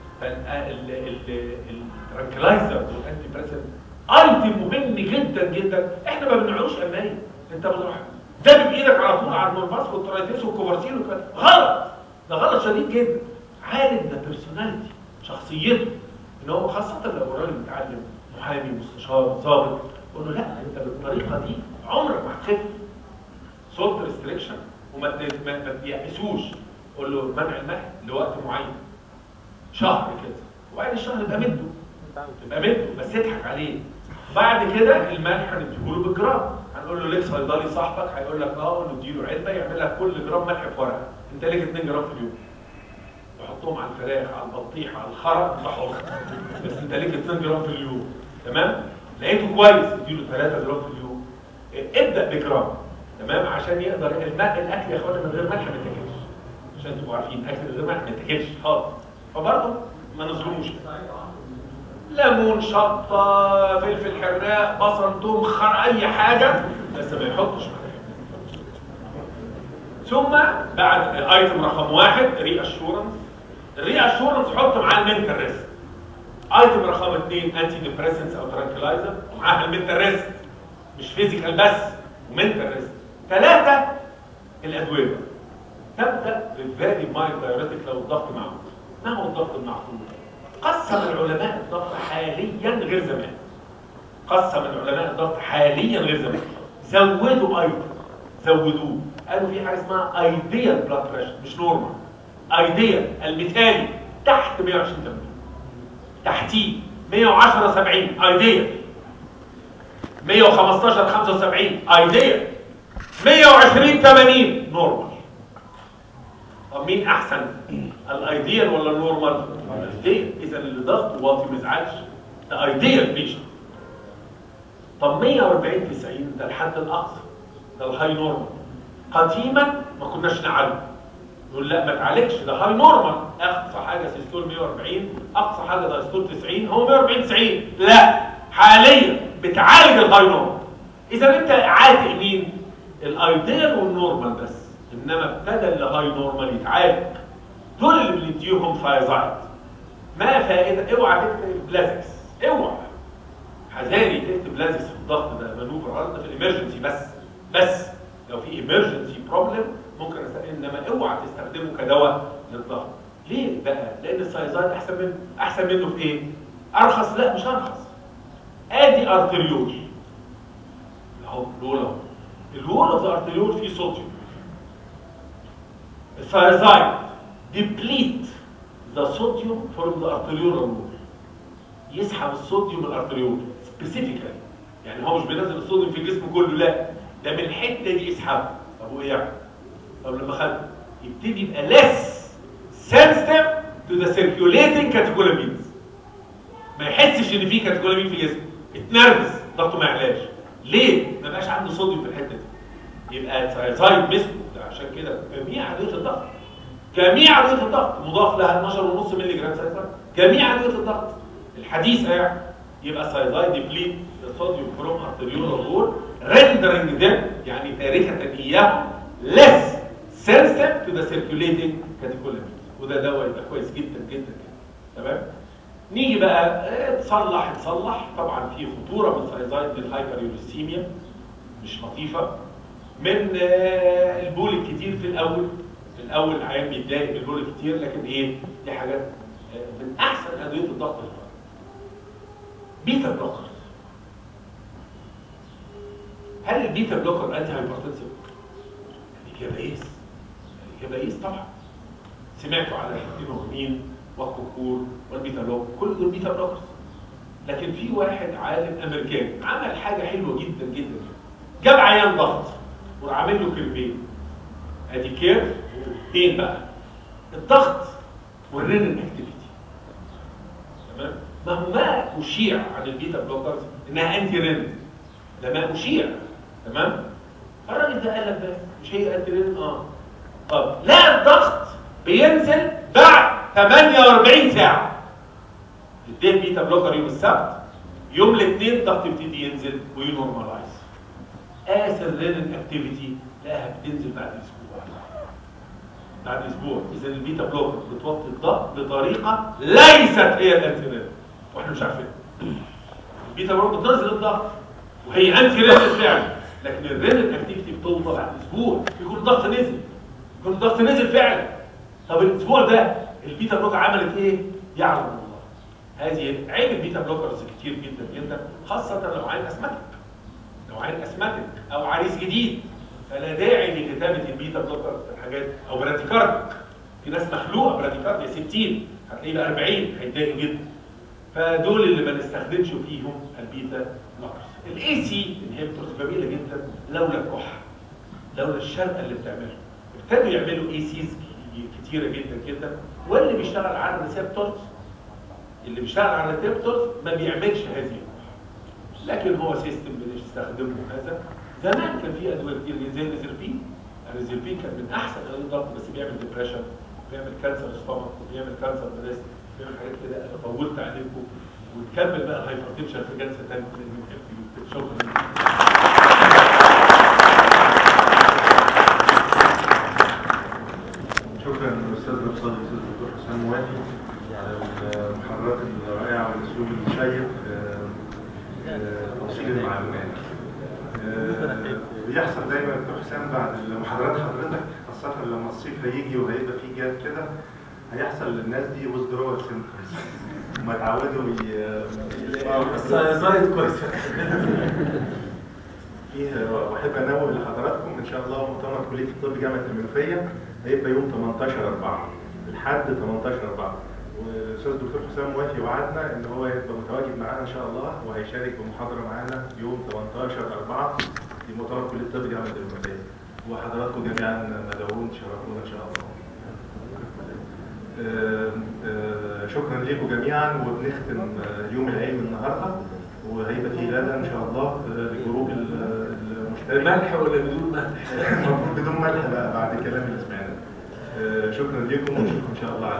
الترانكلايزر والانتي ديبريسنت ايتم مهم جدا جدا احنا ما بنعملوش امان انت بتروح دابب بايدك على طول على المنفاس والترايتيس والكوفرسين والكلام غلط ده غلط شديد جدا عالم ده بيرسوناليتي شخصيته ان هو خاصه لو الراجل متعلم محامي مستشار ضابط قول له لا انت بالطريقه دي عمرك ما هتخف سولت ريستريكشن وما ت- ما ما تيأسوش قول له منع المهل لوقت معين شهر كده وبعد الشهر يبقى مده يبقى مده بس اضحك عليه بعد كده الملح هنديهوله بالجرام هنقول له ليك صيدلي صاحبك هيقول لك اه قول له اديله علبه يعمل لك كل جرام ملح في ورقه انت ليك 2 جرام في اليوم تحطهم على الفراخ على البطيخ على الخرق انت حر بس انت ليك 2 جرام في اليوم تمام لقيته كويس اديله 3 جرام في اليوم اه، ابدا بجرام تمام عشان يقدر الماء الاكل يا اخوانا من غير ملح ما يتاكلش عشان تبقوا عارفين الاكل من غير ملح ما يتاكلش خالص فبرضه ما نظلموش ليمون شطه فلفل حراق بصل توم خر اي حاجه بس ما يحطش ملح ثم بعد ايتم رقم واحد ري اشورنس الري اشورنس حط معاه المنتال ريست ايتم رقم اثنين انتي ديبريسنس او ترانكلايزر ومعاها المنتال ريست مش فيزيكال بس ومنتال ريست ثلاثه الادويه تبدا بالفيري مايلد دايوريتك لو الضغط معقول ما هو الضغط المعقول؟ قسم العلماء الضغط حاليا غير زمان قسم العلماء الضغط حاليا غير زمان زودوا ايضا زودوه قالوا في حاجه اسمها ايديال بلاد بريشر مش نورمال ايديال المثالي تحت 120 80 تحتيه 110 70 ايديال 115 75 ايديال 120 80 نورمال طب مين احسن الايديال ولا النورمال الايديال اذا اللي ضغطه واطي ما يزعلش ده ايديال بيشنت طب 140 90 ده الحد الاقصى ده الهاي نورمال قديما ما كناش نعالج نقول لا ما تعالجش ده هاي نورمال اقصى حاجه سيستول 140 اقصى حاجه دايستول 90 هو 140 90 لا حاليا بتعالج الهاي نورمال اذا انت عاتق مين الايديال والنورمال بس انما ابتدى الهاي نورمال يتعالج دول اللي بنديهم فايزايد ما فائده اوعى تكتب بلازكس اوعى حذاري تكتب لازكس في الضغط ده مانوفر غلط في الامرجنسي بس بس لو في ايمرجنسي بروبلم ممكن استخدم انما اوعى تستخدمه كدواء للضغط ليه بقى لان السايزايد احسن منه احسن منه في ايه ارخص لا مش ارخص ادي ارتريول اهو الوول اهو الوول اوف ذا ارتريول فيه صوديوم الثايزايد ديبليت ذا صوديوم فروم ذا ارتريولار وول يسحب الصوديوم من الارتريول سبيسيفيكالي يعني هو مش بينزل الصوديوم في الجسم كله لا ده من الحته دي يسحبه طب وايه يعني؟ طب لما خد يبتدي يبقى less sensitive to the circulating catecholamines ما يحسش ان في كاتيكولامين في جسمه اتنرفز ضغطه ما يعلاش ليه؟ ما بقاش عنده صوديوم في الحته دي يبقى ثايرويد مثله ده عشان كده جميع ادويه الضغط جميع ادويه الضغط مضاف لها 12.5 مللي جرام ثايرويد جميع ادويه الضغط الحديثه يعني يبقى ثايرويد ديبليت الصوديوم فروم ارتريولار وول rendering them يعني تاركة اياهم less sensitive to the circulating catecholamines وده دواء يبقى كويس جدا جدا جدا تمام نيجي بقى اه، تصلح تصلح طبعا في خطوره من الثايرويد بالهايبريوليسيميا مش لطيفه من آه، البول الكتير في الاول في الاول العيان بيتضايق من البول الكتير لكن ايه دي حاجات آه، من احسن ادويه الضغط الفرد بيتا بلوكرز هل البيتا بلوكر انتي هايبرتنسيف؟ الاجابه يس الاجابه يس طبعا سمعتوا على الهيبرين والكوكور والبيتا بلوك كل دول بيتا بلوكرز لكن في واحد عالم امريكاني عمل حاجه حلوه جدا جدا جدا جاب عيان ضغط وعامل له كيرفين ادي كيرف فين بقى الضغط والرينين اكتيفيتي تمام ما هو ما اشيع عن البيتا بلوكرز انها انتي رينين ده ما اشيع تمام الراجل ده قال لك بس مش هي انتي رينين اه طب لا الضغط بينزل بعد 48 ساعه اديت بيتا بلوكر يوم السبت يوم الاثنين الضغط يبتدي ينزل وينورمالايز اخر رينين اكتيفيتي لقاها بتنزل بعد اسبوع بعد اسبوع اذا البيتا بلوكر بتوطي الضغط بطريقه ليست هي الانتي واحنا مش عارفين البيتا بلوكر بتنزل الضغط وهي انتي رينين فعلا لكن الرينين اكتيفيتي بتوطى بعد اسبوع يكون الضغط نزل يكون الضغط نزل فعلا طب الاسبوع ده البيتا بلوكر عملت ايه؟ يعلم الله هذه عيب البيتا بلوكرز كتير جدا جدا خاصه لو عين اسمتك لو عين اسمتك او عريس جديد فلا داعي لكتابه البيتا بلوكر في الحاجات او براديكاردك في ناس مخلوقه براديكارد 60 هتلاقيه بقى 40 هيتضايق جدا فدول اللي ما نستخدمش فيهم البيتا بلوكرز الاي سي انهبيتورز جميله جدا لولا الكحه لولا الشرقه اللي بتعملها ابتدوا يعملوا اي سيز كتيره جدا جدا واللي بيشتغل على الريسبتورز اللي بيشتغل على الريسبتورز ما بيعملش هذه الكحه لكن هو سيستم بنستخدمه هذا زمان كان في ادويه كتير زي الريزربين الريزربين كان من احسن ادويه الضغط بس بيعمل ديبريشن بيعمل كانسر ستومك وبيعمل كانسر بريست بيعمل حاجات كده انا طولت عليكم ونكمل بقى الهايبرتنشن في جلسه ثانيه شكرا شكرا للاستاذ الاستاذ الدكتور حسام موافي على المحاضرات الرائعه والاسلوب الشيق آه، آه، توصيل المعلومات. آه، بيحصل دايما يا دكتور حسام بعد محاضرات حضرتك خاصه لما الصيف هيجي وهيبقى فيه جاب كده هيحصل للناس دي withdrawal symptoms هم اتعودوا ي- يسمعوا زايد كويس فيه واحب انوه لحضراتكم ان شاء الله مؤتمر كليه الطب جامعه المنوفيه هيبقى يوم 18 4 لحد 18 4 والاستاذ الدكتور حسام موافي وعدنا ان هو يبقى متواجد معانا ان شاء الله وهيشارك بمحاضره معانا يوم 18 4 في مؤتمر كليه الطب جامعه المنوفيه وحضراتكم جميعا مدعوون تشرفونا ان شاء الله. آه، آه، شكرا لكم جميعا وبنختم آه، يوم العلم النهارده وهيبقى فيه غدا ان شاء الله آه، لجروب ال- المشترك ملح ولا بدون ملح؟ المفروض بدون ملح بقى بعد الكلام اللي سمعناه آه، شكرا لكم ونشوفكم ان شاء الله على